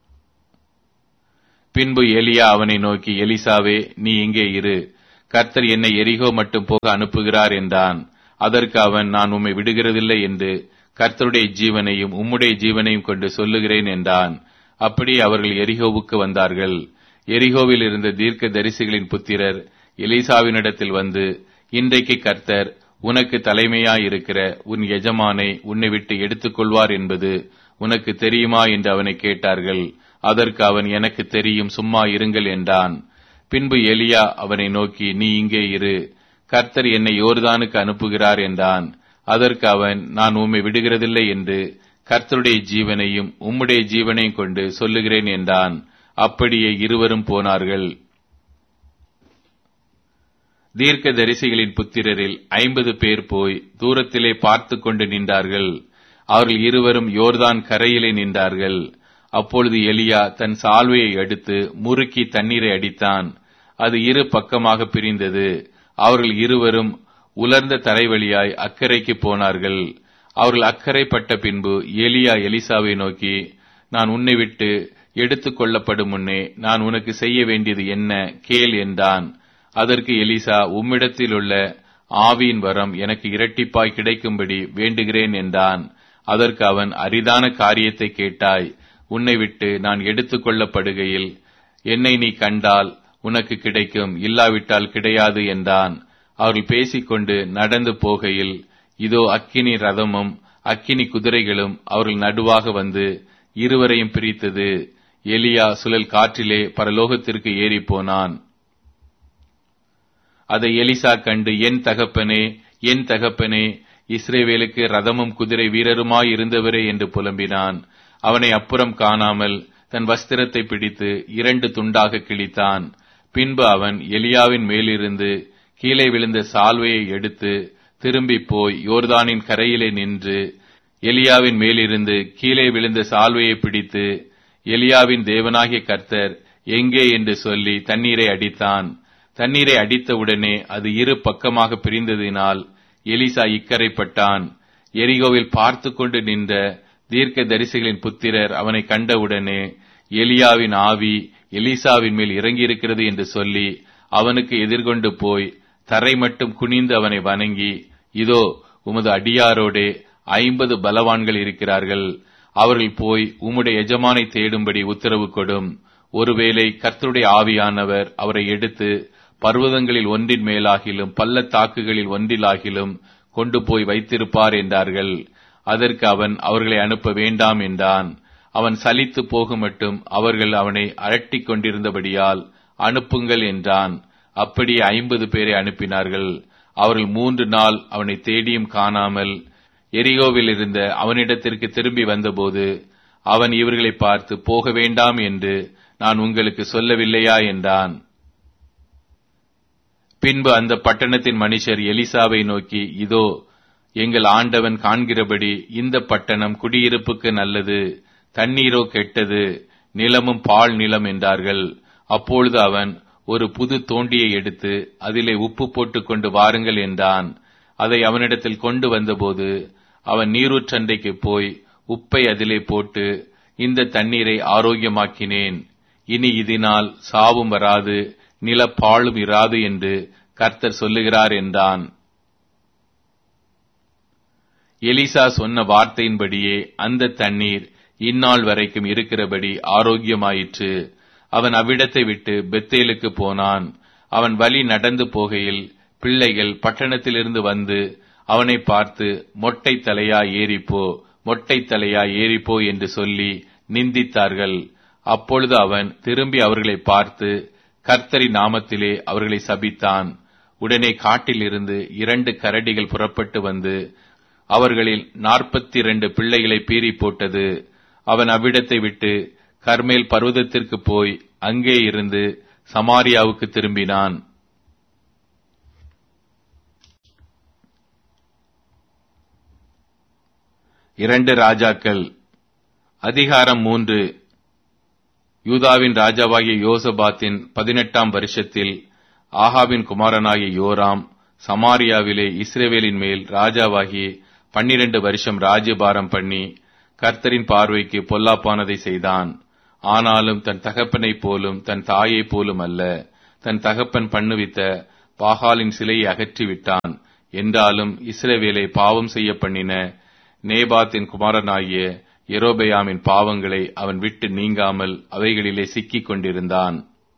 பின்பு எலியா அவனை நோக்கி எலிசாவே நீ இங்கே இரு கர்த்தர் என்னை எரிகோ மட்டும் போக அனுப்புகிறார் என்றான் அதற்கு அவன் நான் உம்மை விடுகிறதில்லை என்று கர்த்தருடைய ஜீவனையும் உம்முடைய ஜீவனையும் கொண்டு சொல்லுகிறேன் என்றான் அப்படியே அவர்கள் எரிகோவுக்கு வந்தார்கள் எரிகோவில் இருந்த தீர்க்க தரிசிகளின் புத்திரர் எலிசாவினிடத்தில் வந்து இன்றைக்கு கர்த்தர் உனக்கு தலைமையாயிருக்கிற உன் எஜமானை உன்னை விட்டு எடுத்துக்கொள்வார் என்பது உனக்கு தெரியுமா என்று அவனை கேட்டார்கள் அதற்கு அவன் எனக்கு தெரியும் சும்மா இருங்கள் என்றான் பின்பு எலியா அவனை நோக்கி நீ இங்கே இரு கர்த்தர் என்னை யோர்தானுக்கு அனுப்புகிறார் என்றான் அதற்கு அவன் நான் உம்மை விடுகிறதில்லை என்று கர்த்தருடைய ஜீவனையும் உம்முடைய ஜீவனையும் கொண்டு சொல்லுகிறேன் என்றான் அப்படியே இருவரும் போனார்கள் தீர்க்க தரிசிகளின் புத்திரரில் ஐம்பது பேர் போய் தூரத்திலே பார்த்து கொண்டு நின்றார்கள் அவர்கள் இருவரும் யோர்தான் கரையிலே நின்றார்கள் அப்பொழுது எலியா தன் சால்வையை எடுத்து முறுக்கி தண்ணீரை அடித்தான் அது இரு பக்கமாக பிரிந்தது அவர்கள் இருவரும் உலர்ந்த தரைவழியாய் அக்கறைக்கு போனார்கள் அவர்கள் அக்கறைப்பட்ட பின்பு எலியா எலிசாவை நோக்கி நான் உன்னை விட்டு எடுத்துக் கொள்ளப்படும் முன்னே நான் உனக்கு செய்ய வேண்டியது என்ன கேள் என்றான் அதற்கு எலிசா உம்மிடத்தில் உள்ள ஆவியின் வரம் எனக்கு இரட்டிப்பாய் கிடைக்கும்படி வேண்டுகிறேன் என்றான் அதற்கு அவன் அரிதான காரியத்தை கேட்டாய் உன்னை விட்டு நான் எடுத்துக் கொள்ளப்படுகையில் என்னை நீ கண்டால் உனக்கு கிடைக்கும் இல்லாவிட்டால் கிடையாது என்றான் அவர்கள் பேசிக்கொண்டு நடந்து போகையில் இதோ அக்கினி ரதமும் அக்கினி குதிரைகளும் அவர்கள் நடுவாக வந்து இருவரையும் பிரித்தது எலியா சுழல் காற்றிலே பரலோகத்திற்கு ஏறி போனான் அதை எலிசா கண்டு என் தகப்பனே என் தகப்பனே இஸ்ரேவேலுக்கு ரதமும் குதிரை வீரருமாய் இருந்தவரே என்று புலம்பினான் அவனை அப்புறம் காணாமல் தன் வஸ்திரத்தை பிடித்து இரண்டு துண்டாக கிழித்தான் பின்பு அவன் எலியாவின் மேலிருந்து கீழே விழுந்த சால்வையை எடுத்து திரும்பி போய் யோர்தானின் கரையிலே நின்று எலியாவின் மேலிருந்து கீழே விழுந்த சால்வையை பிடித்து எலியாவின் தேவனாகிய கர்த்தர் எங்கே என்று சொல்லி தண்ணீரை அடித்தான் தண்ணீரை அடித்தவுடனே அது இரு பக்கமாக பிரிந்ததினால் எலிசா இக்கரைப்பட்டான் எரிகோவில் பார்த்து கொண்டு நின்ற தீர்க்க தரிசிகளின் புத்திரர் அவனை கண்டவுடனே எலியாவின் ஆவி எலிசாவின் மேல் இறங்கியிருக்கிறது என்று சொல்லி அவனுக்கு எதிர்கொண்டு போய் தரை மட்டும் குனிந்து அவனை வணங்கி இதோ உமது அடியாரோடே ஐம்பது பலவான்கள் இருக்கிறார்கள் அவர்கள் போய் உம்முடைய எஜமானை தேடும்படி உத்தரவு கொடும் ஒருவேளை கர்த்தருடைய ஆவியானவர் அவரை எடுத்து பர்வதங்களில் ஒன்றின் மேலாகிலும் பள்ளத்தாக்குகளில் ஒன்றிலாகிலும் கொண்டு போய் வைத்திருப்பார் என்றார்கள் அதற்கு அவன் அவர்களை அனுப்ப வேண்டாம் என்றான் அவன் சலித்து போகும் மட்டும் அவர்கள் அவனை அரட்டிக் கொண்டிருந்தபடியால் அனுப்புங்கள் என்றான் அப்படியே ஐம்பது பேரை அனுப்பினார்கள் அவர்கள் மூன்று நாள் அவனை தேடியும் காணாமல் எரிகோவில் இருந்த அவனிடத்திற்கு திரும்பி வந்தபோது அவன் இவர்களை பார்த்து போக வேண்டாம் என்று நான் உங்களுக்கு சொல்லவில்லையா என்றான் பின்பு அந்த பட்டணத்தின் மனுஷர் எலிசாவை நோக்கி இதோ எங்கள் ஆண்டவன் காண்கிறபடி இந்த பட்டணம் குடியிருப்புக்கு நல்லது தண்ணீரோ கெட்டது நிலமும் பால் நிலம் என்றார்கள் அப்பொழுது அவன் ஒரு புது தோண்டியை எடுத்து அதிலே உப்பு போட்டுக் கொண்டு வாருங்கள் என்றான் அதை அவனிடத்தில் கொண்டு வந்தபோது அவன் நீரூற்றண்டைக்கு போய் உப்பை அதிலே போட்டு இந்த தண்ணீரை ஆரோக்கியமாக்கினேன் இனி இதனால் சாவும் வராது நிலப்பாழும் இராது என்று கர்த்தர் சொல்லுகிறார் என்றான் எலிசா சொன்ன வார்த்தையின்படியே அந்த தண்ணீர் இந்நாள் வரைக்கும் இருக்கிறபடி ஆரோக்கியமாயிற்று அவன் அவ்விடத்தை விட்டு பெத்தேலுக்கு போனான் அவன் வழி நடந்து போகையில் பிள்ளைகள் பட்டணத்திலிருந்து வந்து அவனை பார்த்து மொட்டை தலையா ஏறிப்போ மொட்டை தலையா ஏறிப்போ என்று சொல்லி நிந்தித்தார்கள் அப்பொழுது அவன் திரும்பி அவர்களை பார்த்து கர்த்தரி நாமத்திலே அவர்களை சபித்தான் உடனே காட்டிலிருந்து இரண்டு கரடிகள் புறப்பட்டு வந்து அவர்களில் நாற்பத்தி இரண்டு பிள்ளைகளை பீறி போட்டது அவன் அவ்விடத்தை விட்டு கர்மேல் பர்வதத்திற்கு போய் அங்கே இருந்து சமாரியாவுக்கு திரும்பினான் இரண்டு ராஜாக்கள் அதிகாரம் மூன்று யூதாவின் ராஜாவாகிய யோசபாத்தின் பதினெட்டாம் வருஷத்தில் ஆகாவின் குமாரனாகிய யோராம் சமாரியாவிலே இஸ்ரேவேலின் மேல் ராஜாவாகி பன்னிரண்டு வருஷம் ராஜ்யபாரம் பண்ணி கர்த்தரின் பார்வைக்கு பொல்லாப்பானதை செய்தான் ஆனாலும் தன் தகப்பனைப் போலும் தன் தாயைப் போலும் அல்ல தன் தகப்பன் பண்ணுவித்த பாகாலின் சிலையை அகற்றிவிட்டான் என்றாலும் இஸ்ரவேலை பாவம் செய்ய பண்ணின நேபாத்தின் குமாரனாகிய எரோபெயாமின் பாவங்களை அவன் விட்டு நீங்காமல் அவைகளிலே சிக்கிக் கொண்டிருந்தான்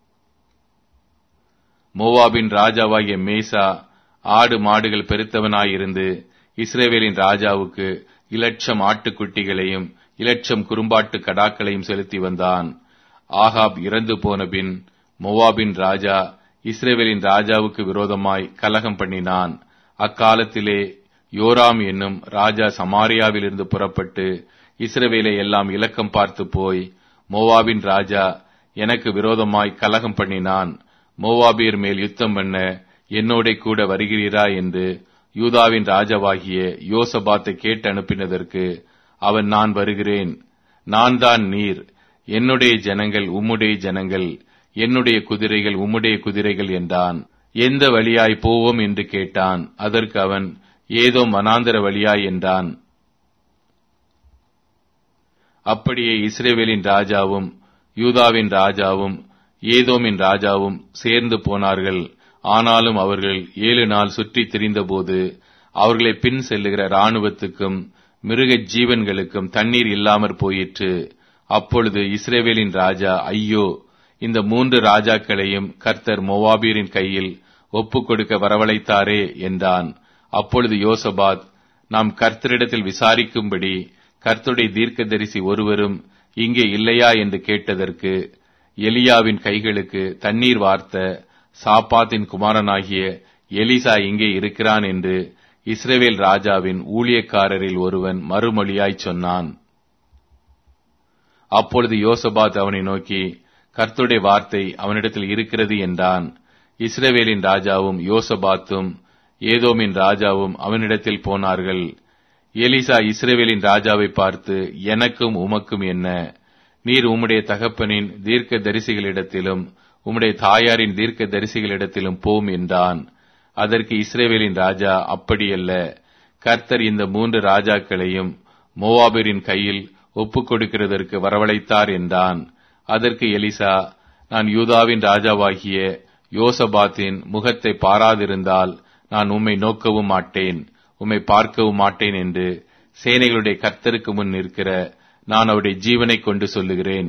மோவாபின் ராஜாவாகிய மேசா ஆடு மாடுகள் பெருத்தவனாயிருந்து இஸ்ரேவேலின் ராஜாவுக்கு இலட்சம் ஆட்டுக்குட்டிகளையும் இலட்சம் குறும்பாட்டு கடாக்களையும் செலுத்தி வந்தான் ஆகாப் இறந்து போன பின் மோவாபின் ராஜா இஸ்ரேவேலின் ராஜாவுக்கு விரோதமாய் கலகம் பண்ணினான் அக்காலத்திலே யோராம் என்னும் ராஜா சமாரியாவிலிருந்து புறப்பட்டு இஸ்ரவேலை எல்லாம் இலக்கம் பார்த்து போய் மோவாபின் ராஜா எனக்கு விரோதமாய் கலகம் பண்ணினான் மோவாபியர் மேல் யுத்தம் பண்ண என்னோட கூட வருகிறீரா என்று யூதாவின் ராஜாவாகிய யோசபாத்தை கேட்டு அனுப்பினதற்கு அவன் நான் வருகிறேன் நான் தான் நீர் என்னுடைய ஜனங்கள் உம்முடைய ஜனங்கள் என்னுடைய குதிரைகள் உம்முடைய குதிரைகள் என்றான் எந்த வழியாய் போவோம் என்று கேட்டான் அதற்கு அவன் ஏதோ மனாந்தர வழியாய் என்றான் அப்படியே இஸ்ரேவேலின் ராஜாவும் யூதாவின் ராஜாவும் ஏதோமின் ராஜாவும் சேர்ந்து போனார்கள் ஆனாலும் அவர்கள் ஏழு நாள் சுற்றித் திரிந்தபோது அவர்களை பின் செல்லுகிற இராணுவத்துக்கும் மிருக ஜீவன்களுக்கும் தண்ணீர் இல்லாமற் போயிற்று அப்பொழுது இஸ்ரேவேலின் ராஜா ஐயோ இந்த மூன்று ராஜாக்களையும் கர்த்தர் மோவாபியரின் கையில் ஒப்புக் கொடுக்க வரவழைத்தாரே என்றான் அப்பொழுது யோசபாத் நாம் கர்த்தரிடத்தில் விசாரிக்கும்படி கர்த்தருடைய தீர்க்கதரிசி ஒருவரும் இங்கே இல்லையா என்று கேட்டதற்கு எலியாவின் கைகளுக்கு தண்ணீர் வார்த்த சாப்பாத்தின் குமாரனாகிய எலிசா இங்கே இருக்கிறான் என்று இஸ்ரேவேல் ராஜாவின் ஊழியக்காரரில் ஒருவன் மறுமொழியாய் சொன்னான் அப்பொழுது யோசபாத் அவனை நோக்கி கர்த்துடைய வார்த்தை அவனிடத்தில் இருக்கிறது என்றான் இஸ்ரவேலின் ராஜாவும் யோசபாத்தும் ஏதோமின் ராஜாவும் அவனிடத்தில் போனார்கள் எலிசா இஸ்ரேவேலின் ராஜாவை பார்த்து எனக்கும் உமக்கும் என்ன நீர் உம்முடைய தகப்பனின் தீர்க்க தரிசிகளிடத்திலும் உம்முடைய தாயாரின் தீர்க்க தரிசிகளிடத்திலும் போம் என்றான் அதற்கு இஸ்ரேவேலின் ராஜா அப்படியல்ல கர்த்தர் இந்த மூன்று ராஜாக்களையும் மோவாபிரின் கையில் ஒப்புக் கொடுக்கிறதற்கு வரவழைத்தார் என்றான் அதற்கு எலிசா நான் யூதாவின் ராஜாவாகிய யோசபாத்தின் முகத்தை பாராதிருந்தால் நான் உம்மை நோக்கவும் மாட்டேன் உம்மை பார்க்கவும் மாட்டேன் என்று சேனைகளுடைய கர்த்தருக்கு முன் நிற்கிற நான் அவருடைய ஜீவனை கொண்டு சொல்லுகிறேன்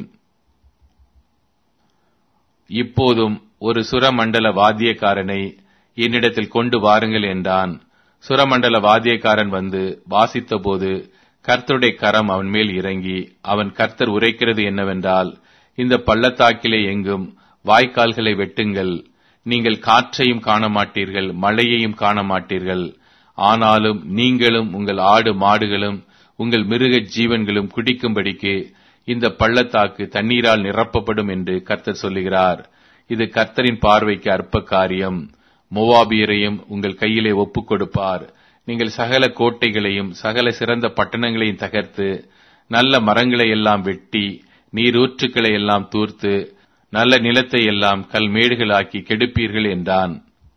இப்போதும் ஒரு சுரமண்டல வாத்தியக்காரனை என்னிடத்தில் கொண்டு வாருங்கள் என்றான் சுரமண்டல வாத்தியக்காரன் வந்து வாசித்தபோது கர்த்தருடைய கரம் அவன் மேல் இறங்கி அவன் கர்த்தர் உரைக்கிறது என்னவென்றால் இந்த பள்ளத்தாக்கிலே எங்கும் வாய்க்கால்களை வெட்டுங்கள் நீங்கள் காற்றையும் காண மாட்டீர்கள் மழையையும் காண மாட்டீர்கள் ஆனாலும் நீங்களும் உங்கள் ஆடு மாடுகளும் உங்கள் மிருக ஜீவன்களும் குடிக்கும்படிக்கு இந்த பள்ளத்தாக்கு தண்ணீரால் நிரப்பப்படும் என்று கர்த்தர் சொல்லுகிறார் இது கர்த்தரின் பார்வைக்கு அற்ப காரியம் மோவாபியரையும் உங்கள் கையிலே ஒப்புக் கொடுப்பார் நீங்கள் சகல கோட்டைகளையும் சகல சிறந்த பட்டணங்களையும் தகர்த்து நல்ல மரங்களை எல்லாம் வெட்டி நீரூற்றுக்களை எல்லாம் தூர்த்து நல்ல நிலத்தை எல்லாம் கல்மேடுகளாக்கி கெடுப்பீர்கள் என்றான்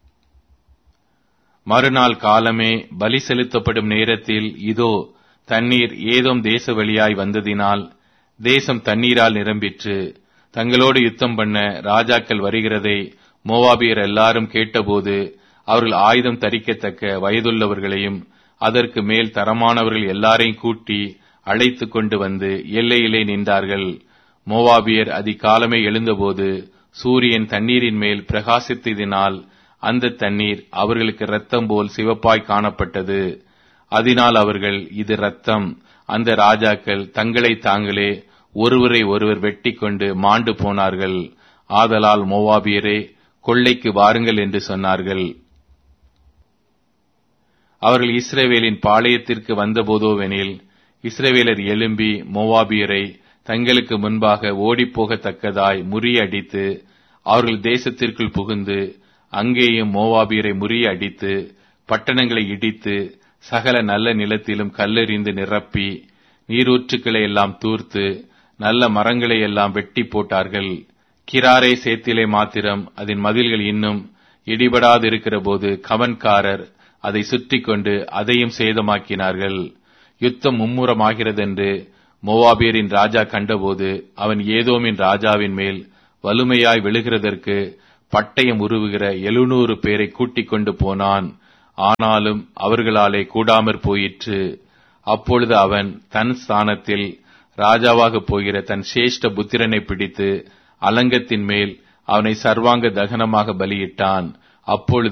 மறுநாள் காலமே பலி செலுத்தப்படும் நேரத்தில் இதோ தண்ணீர் ஏதோம் தேச வழியாய் வந்ததினால் தேசம் தண்ணீரால் நிரம்பிற்று தங்களோடு யுத்தம் பண்ண ராஜாக்கள் வருகிறதை மோவாபியர் எல்லாரும் கேட்டபோது அவர்கள் ஆயுதம் தரிக்கத்தக்க வயதுள்ளவர்களையும் அதற்கு மேல் தரமானவர்கள் எல்லாரையும் கூட்டி அழைத்து கொண்டு வந்து எல்லையிலே நின்றார்கள் மோவாபியர் அதிகாலமே எழுந்தபோது சூரியன் தண்ணீரின் மேல் பிரகாசித்ததினால் அந்த தண்ணீர் அவர்களுக்கு இரத்தம் போல் சிவப்பாய் காணப்பட்டது அதனால் அவர்கள் இது ரத்தம் அந்த ராஜாக்கள் தங்களை தாங்களே ஒருவரை ஒருவர் வெட்டி கொண்டு மாண்டு போனார்கள் ஆதலால் மோவாபியரே கொள்ளைக்கு வாருங்கள் என்று சொன்னார்கள் அவர்கள் இஸ்ரேவேலின் பாளையத்திற்கு வந்தபோதோவெனில் இஸ்ரேவேலர் எழும்பி மோவாபியரை தங்களுக்கு முன்பாக ஓடிப்போகத்தக்கதாய் முறியடித்து அவர்கள் தேசத்திற்குள் புகுந்து அங்கேயும் மோவாபியரை முறியடித்து பட்டணங்களை இடித்து சகல நல்ல நிலத்திலும் கல்லெறிந்து நிரப்பி நீரூற்றுக்களை எல்லாம் தூர்த்து நல்ல மரங்களை எல்லாம் வெட்டி போட்டார்கள் கிராரே சேத்திலே மாத்திரம் அதன் மதில்கள் இன்னும் இடிபடாதிருக்கிற போது கவன்காரர் அதை சுற்றி கொண்டு அதையும் சேதமாக்கினார்கள் யுத்தம் மும்முரமாகிறதென்று மோவாபியரின் ராஜா கண்டபோது அவன் ஏதோமின் ராஜாவின் மேல் வலுமையாய் விழுகிறதற்கு பட்டயம் உருவுகிற எழுநூறு பேரை கூட்டிக் கொண்டு போனான் ஆனாலும் அவர்களாலே கூடாமற் போயிற்று அப்பொழுது அவன் தன் ஸ்தானத்தில் ராஜாவாக போகிற தன் சேஷ்ட புத்திரனை பிடித்து அலங்கத்தின் மேல் அவனை சர்வாங்க தகனமாக பலியிட்டான் அப்பொழுது